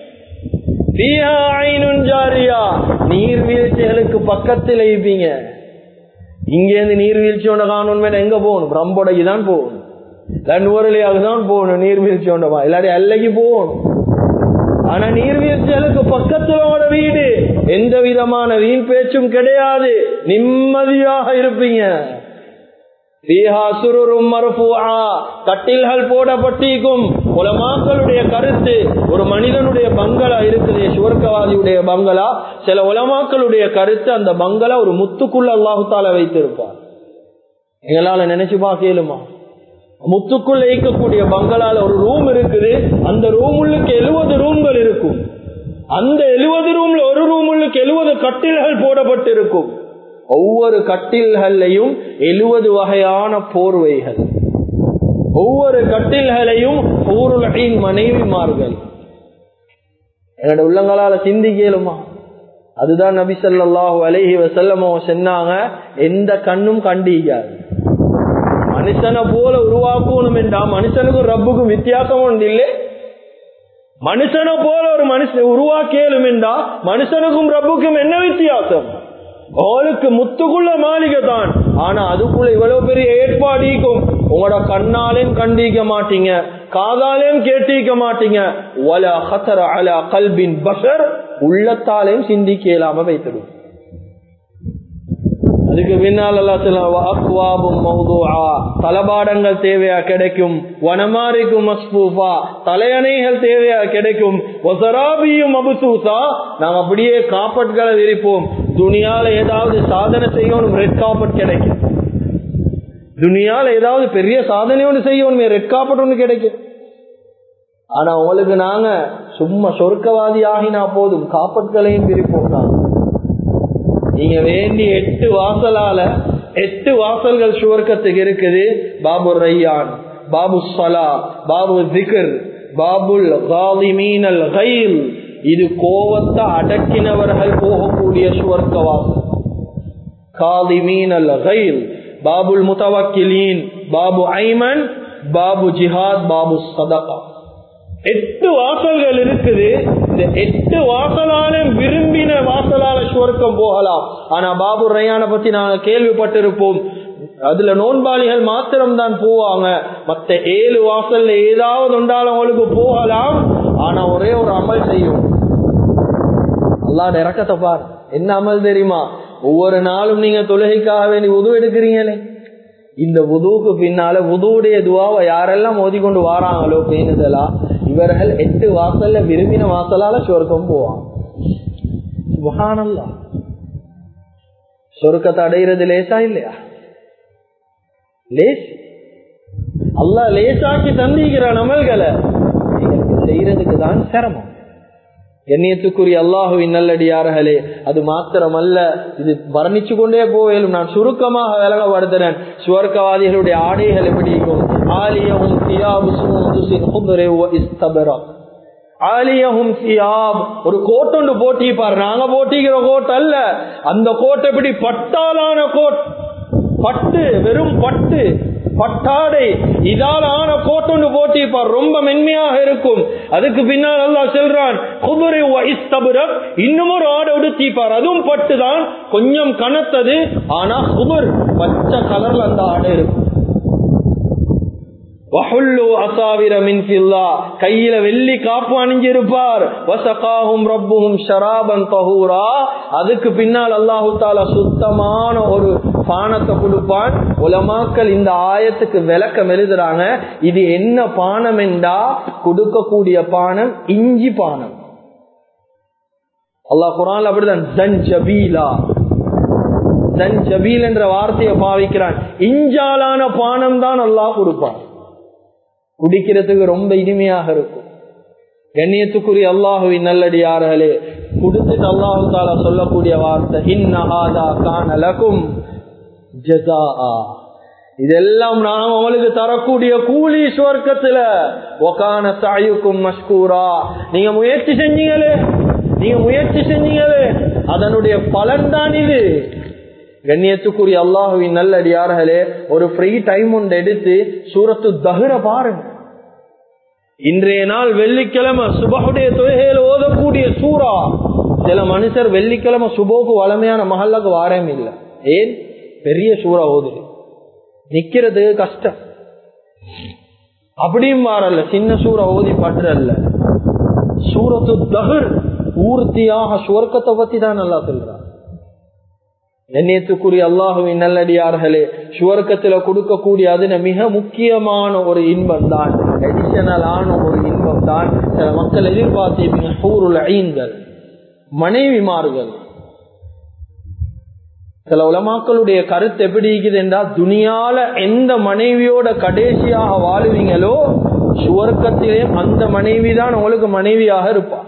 நீர்வீழ்ச்சிகளுக்கு பக்கத்தில் இருப்பீங்க இங்கேருந்து நீர்வீழ்ச்சியோட காணணும் எங்க போகணும் பிரம்போடைக்கு தான் போகணும் நூறலியாக தான் போகணும் நீர்வீழ்ச்சி ஒன்றமா இல்லாட்டி எல்லைக்கு போகணும் ஆனா நீர்வீழ்ச்சிகளுக்கு பக்கத்துல வீடு எந்த விதமான வீண் பேச்சும் கிடையாது நிம்மதியாக இருப்பீங்க கட்டில்கள் போடப்பட்டிருக்கும் உலமாக்களுடைய கருத்து ஒரு மனிதனுடைய பங்களா இருக்குது சுவர்க்கவாதியுடைய பங்களா சில உலமாக்களுடைய கருத்து அந்த பங்களா ஒரு முத்துக்குள்ள அல்லாஹுத்தால வைத்திருப்பார் எங்களால நினைச்சு பார்க்கலுமா முத்துக்குள்ள இருக்கக்கூடிய பங்களால ஒரு ரூம் இருக்குது அந்த ரூம் உள்ளுக்கு எழுபது ரூம்கள் இருக்கும் அந்த எழுபது ரூம்ல ஒரு ரூம் உள்ளுக்கு எழுபது கட்டில்கள் போடப்பட்டு இருக்கும் ஒவ்வொரு கட்டில்களையும் எழுபது வகையான போர்வைகள் ஒவ்வொரு கட்டில்களையும் ஊருலகின் மனைவிமார்கள் என்னோட உள்ளங்களால சிந்திக்கலுமா அதுதான் நபி சொல்லாஹு அலஹி வசல்லமோ சொன்னாங்க எந்த கண்ணும் கண்டிக்காது மனுஷனை போல உருவாக்கணும் என்றா மனுஷனுக்கும் ரப்புக்கும் வித்தியாசம் ஒன்று இல்லை மனுஷனை போல ஒரு மனுஷன் உருவாக்கியலும் என்றா மனுஷனுக்கும் ரப்புக்கும் என்ன வித்தியாசம் அவளுக்கு முத்துக்குள்ள மாளிகை தான் ஆனா அதுக்குள்ள இவ்வளவு பெரிய ஏற்பாடிக்கும் உங்களோட கண்ணாலையும் கண்டிக்க மாட்டீங்க காதாலையும் கேட்டிக்க மாட்டீங்க ஒல ஹத்தர அல கல்பின் பஷர் உள்ளத்தாலையும் சிந்திக்க இயலாம வைத்திடும் அதுக்கு பின்னால் தலபாடங்கள் தேவையா கிடைக்கும் வனமாரிக்கும் மஸ்பூஃபா தலையணைகள் தேவையா கிடைக்கும் ஒசராபியும் அபுசூசா நாம் அப்படியே காப்பட்களை விரிப்போம் துணியால ஏதாவது சாதனை செய்யணும் ரெட் காப்பட் கிடைக்கும் துணியால ஏதாவது பெரிய சாதனை ஒன்று செய்யணும் ரெட் காப்பட் ஒன்று கிடைக்கும் ஆனா உங்களுக்கு நாங்க சும்மா சொர்க்கவாதி ஆகினா போதும் காப்பட்களையும் விரிப்போம் நாங்க நீங்க வேண்டி எட்டு வாசலால எட்டு வாசல்கள் சுவர்க்கத்துக்கு இருக்குது பாபு ரையான் பாபு சலா பாபு திகர் பாபுல் காலிமீனல் கைல் இது கோவத்தை அடக்கினவர்கள் போகக்கூடிய சுவர்க்க வாசல் காலிமீனல் கைல் பாபுல் முத்தவக்கிலீன் பாபு ஐமன் பாபு ஜிஹாத் பாபு சதகா எட்டு வாசல்கள் இருக்குது இந்த எட்டு வாசலால விரும்பின வாசலால சுவர்க்கம் போகலாம் ஆனா பாபு ரயான பத்தி நாங்க கேள்விப்பட்டிருப்போம் அதுல நோன்பாளிகள் மாத்திரம் தான் போவாங்க மத்த ஏழு வாசல்ல ஏதாவது ஒன்றால் அவங்களுக்கு போகலாம் ஆனா ஒரே ஒரு அமல் செய்யும் அல்லா இறக்கத்தை பார் என்ன அமல் தெரியுமா ஒவ்வொரு நாளும் நீங்க தொழுகைக்காக வேண்டி உதவு எடுக்கிறீங்களே இந்த உதுவுக்கு பின்னால உதுவுடைய துவாவை யாரெல்லாம் ஓதிக்கொண்டு வாராங்களோ பேணுதலா இவர்கள் எட்டு வாசல்ல விரும்பின வாசலால சொர்க்கம் போவாங்க சுபஹானல்லா சொர்க்கத்தை அடைகிறது லேசா இல்லையா லேஸ் அல்லா லேசாக்கி தந்திக்கிறான் அமல்களை எங்களுக்கு செய்யறதுக்கு தான் சிரமம் எண்ணியத்துக்குரிய அல்லாஹுவின் நல்லடியார்களே அது மாத்திரமல்ல இது வர்ணிச்சு கொண்டே போவேலும் நான் சுருக்கமாக விலகப்படுத்துறேன் சுவர்க்கவாதிகளுடைய ஆடைகள் எப்படி இருக்கும் ஆலியவும் ஆலியஹும் சியாப் ஒரு கோட்டொண்டு போட்டிப்பார் நாங்க போட்டிக்கிற கோட் அல்ல அந்த கோட் எப்படி பட்டாலான கோட் பட்டு வெறும் பட்டு பட்டாடை இதால் ஆன கோட்டொண்டு போட்டிப்பார் ரொம்ப மென்மையாக இருக்கும் அதுக்கு பின்னால் அல்லா செல்றான் குதிரை இன்னும் ஒரு ஆடை உடுத்திப்பார் அதுவும் பட்டுதான் கொஞ்சம் கனத்தது ஆனா குபர் பச்சை கலர்ல அந்த ஆடை இருக்கும் கையில வெள்ளி காப்பு அணிஞ்சிருப்பார் வசகாகும் ரப்புகும் ஷராபன் தஹூரா அதுக்கு பின்னால் அல்லாஹு தாலா சுத்தமான ஒரு பானத்தை கொடுப்பான் உலமாக்கள் இந்த ஆயத்துக்கு விளக்கம் எழுதுறாங்க இது என்ன பானம் என்றா கொடுக்கக்கூடிய பானம் இஞ்சி பானம் அல்லாஹ் குரான் அப்படிதான் ஜஞ்சபீலா ஜஞ்சபீல் என்ற வார்த்தையை பாவிக்கிறான் இஞ்சாலான பானம் தான் அல்லாஹ் கொடுப்பான் குடிக்கிறதுக்கு ரொம்ப இனிமையாக இருக்கும் கண்ணியத்துக்குரிய அல்லாஹுவின் நல்லடியார்களே குடுத்துட்டு அல்லாஹு தாலா சொல்லக்கூடிய வார்த்தை இன்னஹாதா கானலகும் ஜதா இதெல்லாம் நாம் அவளுக்கு தரக்கூடிய கூலி சுவர்க்கத்துல ஒகான தாயுக்கும் மஷ்கூரா நீங்க முயற்சி செஞ்சீங்களே நீங்க முயற்சி செஞ்சீங்களே அதனுடைய பலன் தான் இது கண்ணியத்துக்குரிய அல்லாஹுவின் நல்லடியார்களே ஒரு ஃப்ரீ டைம் ஒன்று எடுத்து சூரத்து தகுர பாருங்க இன்றைய நாள் வெள்ளிக்கிழமை சுபகுடைய தொகையில் ஓதக்கூடிய சூறா சில மனுஷர் வெள்ளிக்கிழமை சுபோக்கு வளமையான மகல்லாக்கு வாரம் இல்லை ஏன் பெரிய சூறா ஓதுது நிக்கிறதுக்கு கஷ்டம் அப்படியும் மாறல்ல சின்ன சூறா ஓதி பற்றல்ல சூரத்து தகுர் பூர்த்தியாக சுவர்க்கத்தை பத்தி தான் நல்லா சொல்றான் எண்ணியத்துக்குரிய அல்லாஹுவின் நல்லடியார்களே சுவர்க்கத்துல கொடுக்கக்கூடிய அதுல மிக முக்கியமான ஒரு இன்பம் தான் அடிஷனலான ஒரு இன்பம் தான் சில மக்கள் எதிர்பார்த்தீங்க ஹூருல் ஐன்கள் மனைவிமார்கள் சில உலமாக்களுடைய கருத்து எப்படி இருக்குது என்றால் துனியால எந்த மனைவியோட கடைசியாக வாழுவீங்களோ சுவர்க்கத்திலே அந்த மனைவி தான் உங்களுக்கு மனைவியாக இருப்பா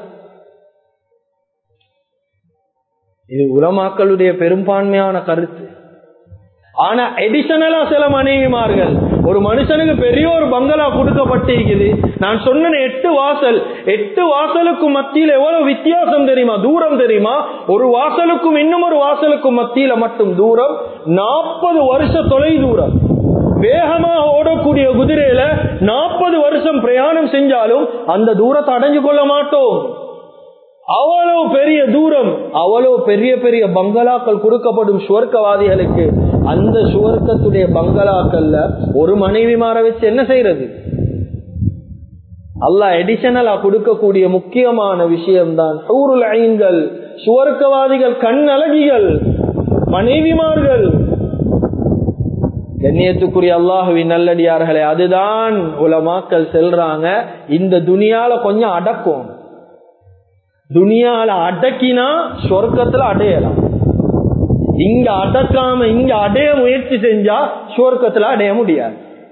இது உலமாக்களுடைய பெரும்பான்மையான கருத்து ஆனா எடிஷனலா சில மனைவிமார்கள் ஒரு மனுஷனுக்கு பெரிய ஒரு பங்களா கொடுக்கப்பட்டிருக்குது நான் சொன்ன எட்டு வாசல் எட்டு வாசலுக்கும் மத்தியில் எவ்வளவு வித்தியாசம் தெரியுமா தூரம் தெரியுமா ஒரு வாசலுக்கும் இன்னும் ஒரு வாசலுக்கும் மத்தியில மட்டும் தூரம் நாற்பது வருஷ தொலை தூரம் வேகமா ஓடக்கூடிய குதிரையில நாற்பது வருஷம் பிரயாணம் செஞ்சாலும் அந்த தூரத்தை அடைஞ்சு கொள்ள மாட்டோம் அவ்வளவு பெரிய தூரம் அவ்வளவு பெரிய பெரிய பங்களாக்கள் கொடுக்கப்படும் சுவர்க்கவாதிகளுக்கு அந்த சுவர்க்கத்துடைய பங்களாக்கள்ல ஒரு மனைவி மாற வச்சு என்ன செய்யறது அல்லாஹ் எடிஷனலா கொடுக்கக்கூடிய முக்கியமான விஷயம்தான் ஹூருல் ஐன்கள் சுவர்க்கவாதிகள் கண் அழகிகள் மனைவிமார்கள் கண்ணியத்துக்குரிய அல்லாஹுவின் நல்லடியார்களே அதுதான் உலமாக்கள் செல்றாங்க இந்த துனியால கொஞ்சம் அடக்கும் துனியால அடக்கினா சொர்க்கத்துல அடையலாம் இங்க அடக்காம இங்க அடைய முயற்சி செஞ்சா சொர்க்கத்துல அடைய முடியாது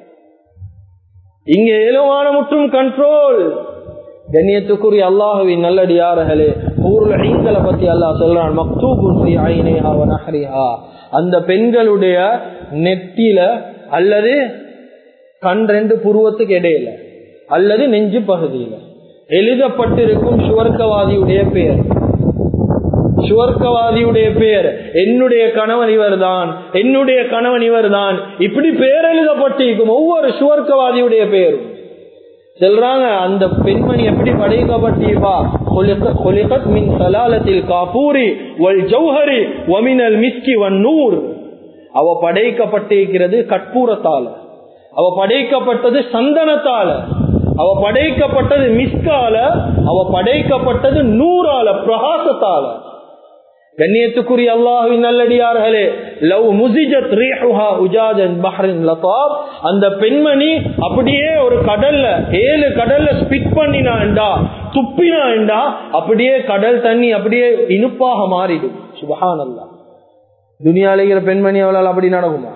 இங்க ஏழுவான முற்றும் கண்ட்ரோல் கண்ணியத்துக்குரிய அல்லாஹுவின் நல்லடியார்களே ஊர்ல ஐங்களை பத்தி அல்லாஹ் சொல்றான் மக்தூபுன்ஹா அந்த பெண்களுடைய நெத்தியில அல்லது கண் ரெண்டு புருவத்துக்கு இடையில அல்லது நெஞ்சு பகுதியில எழுதப்பட்டிருக்கும் சுவர்க்கவாதியுடைய பெயர் சுவர்க்கவாதியுடைய பெயர் என்னுடைய கணவன் இவர் தான் என்னுடைய கணவன் இவர் தான் இப்படி பெயர் எழுதப்பட்டிருக்கும் ஒவ்வொரு சுவர்க்கவாதியுடைய பெயரும் சொல்றாங்க அந்த பெண்மணி எப்படி படைக்கப்பட்டிருப்பா மின் சலாலத்தில் காபூரி வல் ஜௌஹரி வமினல் மிஸ்கி வன் நூர் அவ படைக்கப்பட்டிருக்கிறது கற்பூரத்தால அவ படைக்கப்பட்டது சந்தனத்தால அவ படைக்கப்பட்டது மிஸ்கால அவ படைக்கப்பட்டது நூறால பிரகாசத்தால கண்ணியத்துக்குரிய அல்லாஹுவின் நல்லடியார்களே லவ் முசிஜத் ரீஹுஹா உஜாஜன் பஹ்ரின் லதாப் அந்த பெண்மணி அப்படியே ஒரு கடல்ல ஏழு கடல்ல ஸ்பிட் பண்ணினாண்டா துப்பினாண்டா அப்படியே கடல் தண்ணி அப்படியே இனிப்பாக மாறிடும் சுபஹான் அல்லா துனியாலேங்கிற பெண்மணி அவளால் அப்படி நடக்குமா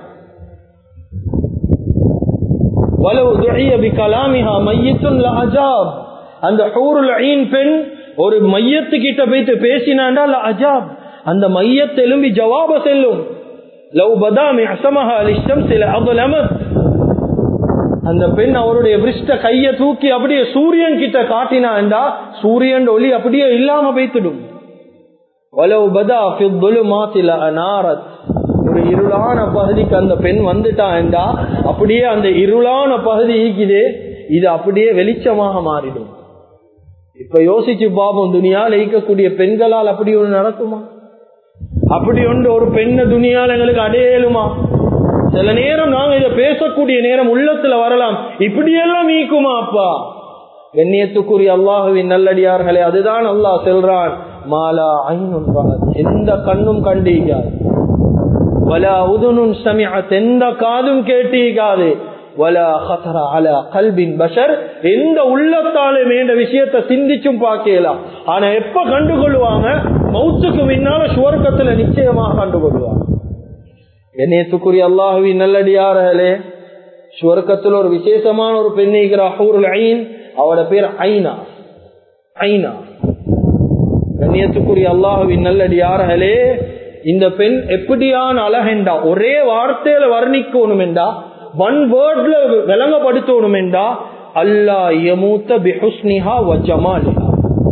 வலவு துழிய பி கலாமிஹா மையத்துன் அஜாப் அந்த ஹூருல் ஐன் பெண் ஒரு மையத்து கிட்ட போயிட்டு பேசினாண்டா அஜாப் அந்த மையத்தை எலும்பி ஜவாப செல்லும் லவ் பதாமி அசமஹா லிஷ்டம் சில அபலம அந்த பெண் அவருடைய விருஷ்ட கைய தூக்கி அப்படியே சூரியன் கிட்ட காட்டினாண்டா சூரியன் ஒளி அப்படியே இல்லாம வைத்துடும் வலவு பதா மாத்தில அனாரத் ஒரு இருளான பகுதிக்கு அந்த பெண் வந்துட்டாண்டா அப்படியே அந்த இருளான பகுதி ஈக்குது இது அப்படியே வெளிச்சமாக மாறிடும் இப்ப யோசிச்சு பாப்போம் துணியால் ஈக்கக்கூடிய பெண்களால் அப்படி ஒன்று நடக்குமா அப்படி ஒன்று ஒரு பெண்ண துணியால் எங்களுக்கு அடையலுமா சில நேரம் நாங்க இதை பேசக்கூடிய நேரம் உள்ளத்துல வரலாம் இப்படியெல்லாம் ஈக்குமா அப்பா கண்ணியத்துக்குரிய அல்லாஹுவின் நல்லடியார்களே அதுதான் அல்லாஹ் செல்றான் மாலா ஐநூறு எந்த கண்ணும் கண்டிக்காது வலா உதுனும் சமிஅத் எந்த காதும் கேட்டீகாது வலா ஹசர அலா கல்பின் பஷர் எந்த உள்ளத்தாலே வேண்ட விஷயத்தை சிந்திச்சும் பார்க்கலாம் ஆனா எப்ப கண்டுகொள்வாங்க மௌத்துக்கு முன்னால சுவர்க்கத்துல நிச்சயமாக கண்டுகொள்வாங்க என்னையத்துக்குரிய அல்லாஹுவின் நல்லடியார்களே சுவர்க்கத்தில் ஒரு விசேஷமான ஒரு பெண்ணிக்கிற ஹூருல் ஐன் அவட பேர் ஐனா ஐனா கண்ணியத்துக்குரிய அல்லாஹுவின் நல்லடியார்களே இந்த பெண் எப்படியான அழகெண்டா ஒரே வார்த்தையில வர்ணிக்கணும் என்றா ஒன் வேர்ட்ல விளங்கப்படுத்தணும் என்றா அல்லா யமூத்த பிஹுஸ்னிஹா வ ஜமாலிஹா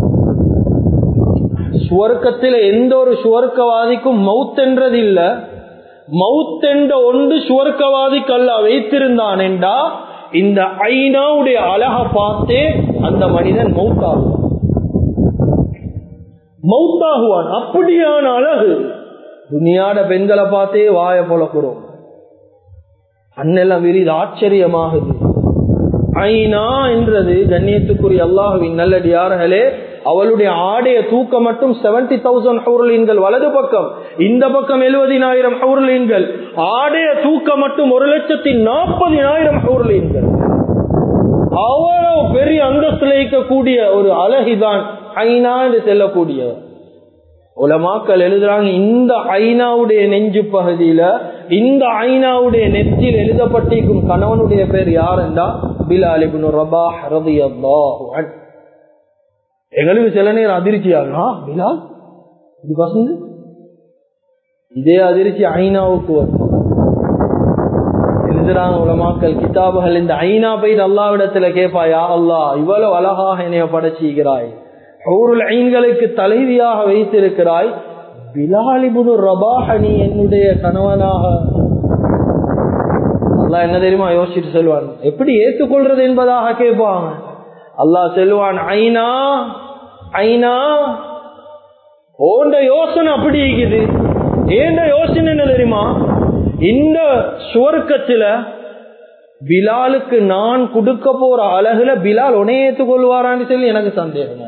சுவர்க்கத்தில் எந்த ஒரு சுவர்க்கவாதிக்கும் மவுத் என்றது இல்ல மவுத் என்ற ஒன்று சுவர்க்கவாதிக்கு அல்ல வைத்திருந்தான் என்றா இந்த ஐநாவுடைய அழக பார்த்தே அந்த மனிதன் மவுத்தாகுவான் மவுத்தாகுவான் அப்படியான அழகு துனியாட பெண்களை பார்த்தே வாய பொழக்கிறோம் அண்ணெல்லாம் விரிது ஆச்சரியமாகுது ஐனா என்றது கண்ணியத்துக்குரிய அல்லாஹுவின் நல்லடியார்களே அவளுடைய ஆடைய தூக்கம் மட்டும் செவன்டி தௌசண்ட் ஹவுர்லீன்கள் வலது பக்கம் இந்த பக்கம் எழுபதினாயிரம் ஹவுர்லீன்கள் ஆடைய தூக்கம் மட்டும் ஒரு லட்சத்தி நாற்பதினாயிரம் ஹவுர்லீன்கள் அவ்வளவு பெரிய அந்தஸ்துல இருக்கக்கூடிய ஒரு அழகிதான் ஐநா என்று செல்லக்கூடிய உலமாக்கள் எழுதுறாங்க இந்த ஐநாவுடைய நெஞ்சு பகுதியில இந்த ஐநாவுடைய நெற்றில் எழுதப்பட்டிருக்கும் கணவனுடைய பேர் யாருண்டா பிலாலிபுன் ரபாஹ் ரதியல்லாஹு அன்ஹு எங்களுக்கு சில நேரம் அதிர்ச்சி ஆகும் பிலால் இது பசங்க இதே அதிர்ச்சி ஐநாவுக்கு வரும் எழுதுறாங்க உலமாக்கல் கிதாபுகள் இந்த ஐநா போய் அல்லாவிடத்துல கேட்பாயா அல்லா இவ்வளவு அழகாக என்னைய படைச்சிக்கிறாய் ஹவுருல் ஐன்களுக்கு தலைவியாக வைத்திருக்கிறாய் பிலாலிபுனு ரபாஹனி என்னுடைய கணவனாக அல்லாஹ் என்ன தெரியுமா யோசிச்சுட்டு சொல்லுவான் எப்படி ஏற்றுக்கொள்றது என்பதாக கேட்பாங்க அல்லாஹ் செல்வான் ஐனா ஐனா ஓண்ட யோசனை அப்படி இருக்குது ஏண்ட யோசனை என்ன தெரியுமா இந்த சுவர்க்கத்துல பிலாலுக்கு நான் கொடுக்க போற அழகுல பிலால் உனைய ஏற்றுக்கொள்வாரான்னு சொல்லி எனக்கு சந்தேகம்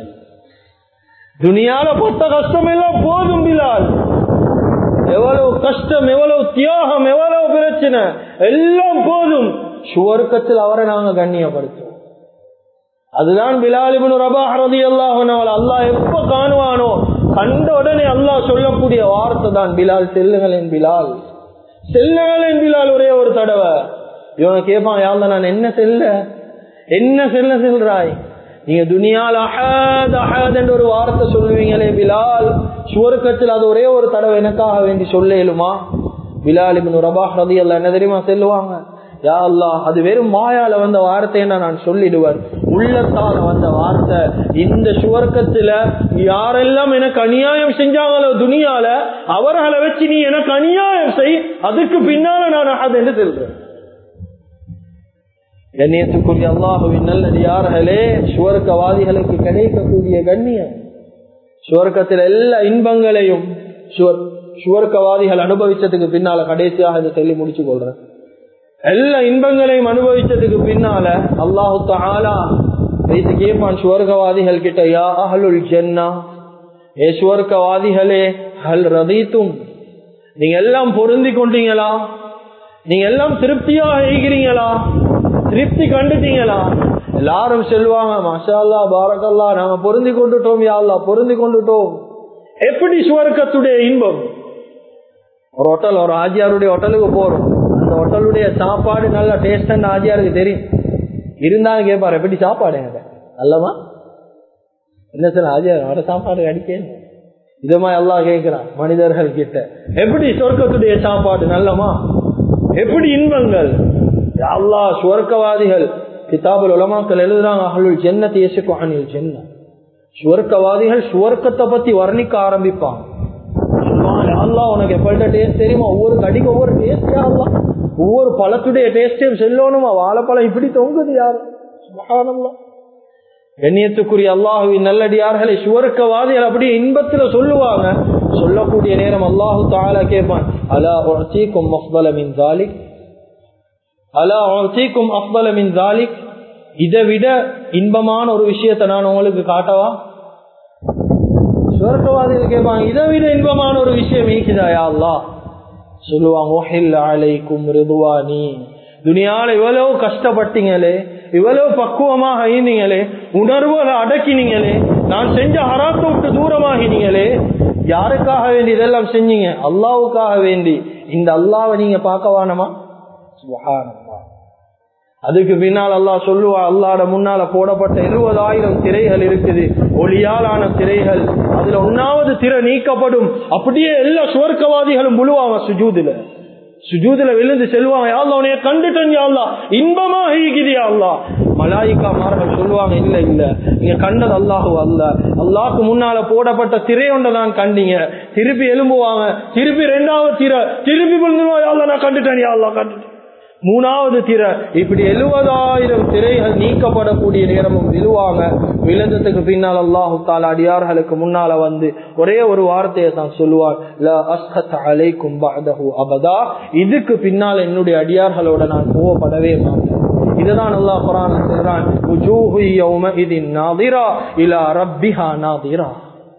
துனியால பட்ட கஷ்டம் எல்லாம் போதும் பிலால் எவ்வளவு கஷ்டம் எவ்வளவு தியாகம் எவ்வளவு பிரச்சனை எல்லாம் போதும் சுவர்க்கத்தில் அவரை நாங்க கண்ணியப்படுத்துவோம் அதுதான் பிலாலிபின் ரபாஹரதி அல்லாஹ் அல்லாஹ் எப்ப காணுவானோ கண்ட உடனே அல்லாஹ் சொல்லக்கூடிய வார்த்தை தான் பிலால் செல்லுங்கள் என் பிலால் செல்லுங்கள் என் பிலால் ஒரே ஒரு தடவை இவன் கேட்பான் யாழ்ல நான் என்ன செல்ல என்ன செல்ல செல்றாய் நீங்க துனியால் அஹத் அஹத் என்ற ஒரு வார்த்தை சொல்லுவீங்களே பிலால் சுவர்க்கத்தில் அது ஒரே ஒரு தடவை எனக்காக வேண்டி சொல்லேலுமா பிலால் இபின் ரபாஹ் ரதி அல்ல என்ன தெரியுமா செல்லுவாங்க யா அல்லா அது வெறும் மாயால வந்த வார்த்தை நான் சொல்லிடுவேன் உள்ளத்தால வந்த வார்த்தை இந்த சுவர்க்கத்துல யாரெல்லாம் எனக்கு அநியாயம் செஞ்சாங்களோ துணியால அவர்களை வச்சு நீ எனக்கு அநியாயம் செய் அதுக்கு பின்னால நான் அது என்று சொல்றேன் கண்ணியத்துக்குரிய அல்லாஹுவின் நல்லடியார்களே சுவர்க்கவாதிகளுக்கு கிடைக்கக்கூடிய கண்ணியம் சுவர்க்கத்தில் எல்லா இன்பங்களையும் சுவர்க்கவாதிகள் அனுபவிச்சதுக்கு பின்னால கடைசியாக இதை சொல்லி முடிச்சு கொள்றேன் எல்லா இன்பங்களையும் அனுபவிச்சதுக்கு பின்னால அல்லாஹு தாலா வைத்து கேட்பான் சுவர்க்கவாதிகள் கிட்ட யா அஹலுல் ஜென்னா ஏ சுவர்க்கவாதிகளே ஹல் ரதீத்தும் நீங்க எல்லாம் பொருந்தி கொண்டீங்களா நீங்க எல்லாம் திருப்தியா இருக்கிறீங்களா திருப்தி கண்டுட்டீங்களா எல்லாரும் சொல்லுவாங்க மஷால்லா பாரகல்லா நாங்க பொருந்தி கொண்டுட்டோம் யாழ்லா பொருந்தி கொண்டுட்டோம் எப்படி சுவர்க்கத்துடைய இன்பம் ஒரு ஹோட்டல் ஒரு ஆஜியாருடைய ஹோட்டலுக்கு போறோம் அந்த ஹோட்டலுடைய சாப்பாடு நல்ல டேஸ்ட் ஆஜியாருக்கு தெரியும் இருந்தாலும் கேட்பாரு எப்படி சாப்பாடு என்கிட்ட நல்லமா என்ன சார் ஆஜியார் வர சாப்பாடு அடிக்கேன் இதமா எல்லாம் கேட்கிறான் மனிதர்கள் கிட்ட எப்படி சொர்க்கத்துடைய சாப்பாடு நல்லமா எப்படி இன்பங்கள் அல்லா சுவர்க்கவாதிகள் கிதாபுல் உலமாக்கள் எழுதுறாங்க அகலுள் ஜென்னத்தை இயேசுக்கு அணில் ஜென்ன சுவர்க்கவாதிகள் சுவர்க்கத்தை பத்தி வர்ணிக்க ஆரம்பிப்பாங்க அல்லா உனக்கு எப்படிட்ட டேஸ்ட் தெரியுமா ஒவ்வொரு கடிக்கு ஒவ்வொரு டேஸ்டே அல்லா ஒவ்வொரு பழத்துடைய டேஸ்டையும் செல்லணுமா வாழைப்பழம் இப்படி தொங்குது யாரும் கண்ணியத்துக்குரிய அல்லாஹுவின் நல்லடியார்களை சுவர்க்கவாதிகள் அப்படியே இன்பத்துல சொல்லுவாங்க சொல்லக்கூடிய நேரம் அல்லாஹு தாலா கேட்பான் அலா உழச்சிக்கும் மஃபலமின் தாலிக் அலா உழச்சிக்கும் அஃபலமின் தாலிக் இதை விட இன்பமான ஒரு விஷயத்தை நான் உங்களுக்கு காட்டவா சுவர்க்கவாதிகள் கேட்பாங்க இதை விட இன்பமான ஒரு விஷயம் ஈக்குதாயா அல்லா சொல்லுவாங்க துனியால இவ்வளவு கஷ்டப்பட்டீங்களே இவ்வளவு பக்குவமாக இருந்தீங்களே உணர்வுகளை அடக்கினீங்களே நான் செஞ்ச ஹராத்தை விட்டு தூரமாகினீங்களே யாருக்காக வேண்டி இதெல்லாம் செஞ்சீங்க அல்லாவுக்காக வேண்டி இந்த அல்லாவை நீங்க பார்க்க வேணாமா அதுக்கு பின்னால் அல்லாஹ் சொல்லுவா அல்லாட முன்னால போடப்பட்ட எழுபதாயிரம் திரைகள் இருக்குது ஒளியாலான திரைகள் அதுல ஒன்னாவது திரை நீக்கப்படும் அப்படியே எல்லா சுவர்க்கவாதிகளும் முழுவாங்க சுஜூதுல சுஜூதுல விழுந்து செல்வாங்க யாழ்லா உனைய கண்டுட்டன் யாழ்லா இன்பமா ஈகிதியா அல்லா மலாயிக்கா மார்கள் சொல்லுவாங்க இல்ல இல்ல நீங்க கண்டது அல்லாஹு அல்ல அல்லாஹுக்கு முன்னால போடப்பட்ட திரையொண்ட தான் கண்டீங்க திருப்பி எலும்புவாங்க திருப்பி ரெண்டாவது திரை திருப்பி விழுந்துருவா யாழ்லா நான் கண்டுட்டேன் யாழ்லா கண்டுட்டேன் மூணாவது திரை இப்படி எழுபதாயிரம் திரைகள் நீக்கப்படக்கூடிய நேரமும் விழுவாங்க விழுந்ததுக்கு பின்னால் அல்லாஹு தாலா அடியார்களுக்கு முன்னால வந்து ஒரே ஒரு வார்த்தையை தான் சொல்லுவார் அபதா இதுக்கு பின்னால் என்னுடைய அடியார்களோட நான் கோவப்படவே மாட்டேன் இதுதான் அல்லாஹ் குரான் சொல்றான் "உஜூஹு யௌமஇதின் நாதிரா இலா ரப்பிஹா நாதிரா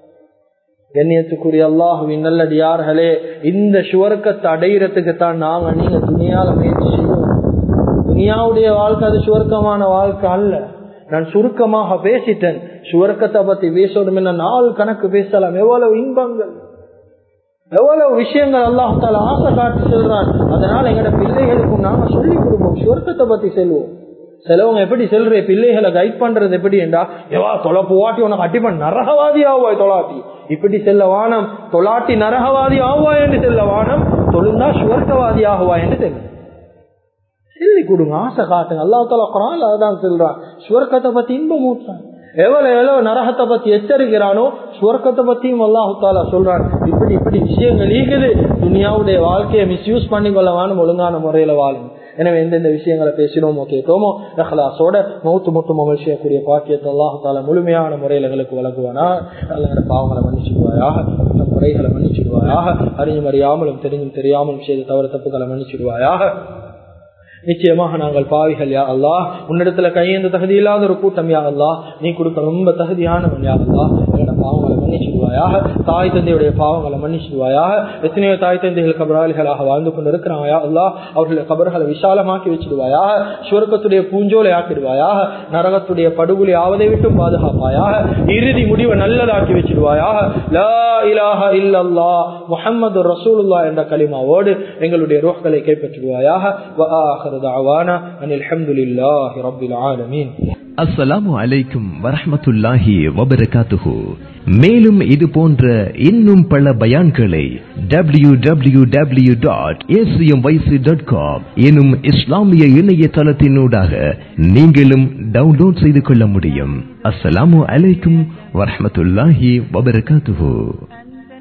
கண்ணியத்துக்குரிய அல்லாஹுவின் நல்லடியார்களே இந்த சுவர்க்கத்தை அடையிறதுக்கு தான் நாங்க நீங்க துணியால முயற்சி செய்வோம் துனியாவுடைய வாழ்க்கை அது சுவர்க்கமான வாழ்க்கை அல்ல நான் சுருக்கமாக பேசிட்டேன் சுவர்க்கத்தை பத்தி பேசணும் என்ன நாள் கணக்கு பேசலாம் எவ்வளவு இன்பங்கள் எவ்வளவு விஷயங்கள் அல்லாஹால ஆசை காட்டி செல்றான் அதனால எங்கட பிள்ளைகளுக்கும் நாம சொல்லி கொடுப்போம் சுவர்க்கத்தை பத்தி செல்வோம் சிலவங்க எப்படி செல்ற பிள்ளைகளை கைட் பண்றது எப்படி என்றா எவா தொலை போவாட்டி உனக்கு அட்டிப்பன் நரகவாதி ஆவாய் தொலாட்டி இப்படி செல்ல வானம் தொலாட்டி நரகவாதி ஆவாய் என்று செல்ல வானம் தொழுந்தா சுவர்க்கவாதி ஆகுவாய் என்று செல்லும் சொல்லி கொடுங்க ஆசை காட்டுங்க அல்லா தாலா குரான் அதான் சொல்றான் சுவர்க்கத்தை பத்தி இன்பம் ஊட்டான் எவ்வளவு எவ்வளவு நரகத்தை பத்தி எச்சரிக்கிறானோ சுவர்க்கத்தை பத்தியும் அல்லாஹு தாலா சொல்றான் இப்படி இப்படி விஷயங்கள் ஈகுது துனியாவுடைய வாழ்க்கையை மிஸ்யூஸ் பண்ணி கொள்ளவானும் ஒழுங்கான முறையில வாழும் எனவே எந்தெந்த விஷயங்களை பேசினோமோ கேட்டோமோ ரஹலாசோட மௌத்து முட்டும் அமல் செய்யக்கூடிய பாக்கியத்தை அல்லாஹு தாலா முழுமையான முறையில் எங்களுக்கு வழங்குவானா நல்ல பாவங்களை மன்னிச்சிடுவாயாக முறைகளை மன்னிச்சிடுவாயாக அறிஞ்சும் அறியாமலும் தெரிஞ்சும் தெரியாமலும் செய்த தவறு தப்புகளை மன்னிச்சிடுவாயாக நிச்சயமாக நாங்கள் பாவிகள் யா அல்லா உன்னிடத்துல கையேந்த தகுதி இல்லாத ஒரு கூட்டம் யா அல்லா நீ கொடுக்க ரொம்ப தகுதியானவன் யா அல்லா எங்களோட பாவங்களை மன்னிச்சிடுவாயாக தாய் தந்தையுடைய பாவங்களை மன்னிச்சிடுவாயாக எத்தனையோ தாய் தந்தைகள் கபராளிகளாக வாழ்ந்து கொண்டு இருக்கிறாங்க யா அல்லா அவர்களுடைய கபர்களை விசாலமாக்கி வச்சிடுவாயாக சுவர்க்கத்துடைய பூஞ்சோலை ஆக்கிடுவாயாக நரகத்துடைய படுகொலை ஆவதை விட்டும் பாதுகாப்பாயாக இறுதி முடிவை நல்லதாக்கி வச்சிடுவாயாக லா இலாஹ இல்லல்லா முஹம்மது ரசூலுல்லா என்ற களிமாவோடு எங்களுடைய ரோஹ்களை கைப்பற்றிடுவாயாக وآخر دعوانا أن الحمد لله رب العالمين அஸ்ஸலாமு அலைக்கும் வரஹ்மத்துல்லாஹி வபரகாத்துஹு மேலும் இது போன்ற இன்னும் பல பயான்களை W W W dot dot com எனும் இஸ்லாமிய இணையதளத்தினூடாக நீங்களும் டவுன்லோட் செய்து கொள்ள முடியும் அஸ்ஸலாமு அலைக்கும் வரஹ்மத்துல்லாஹி வபரகாத்துஹு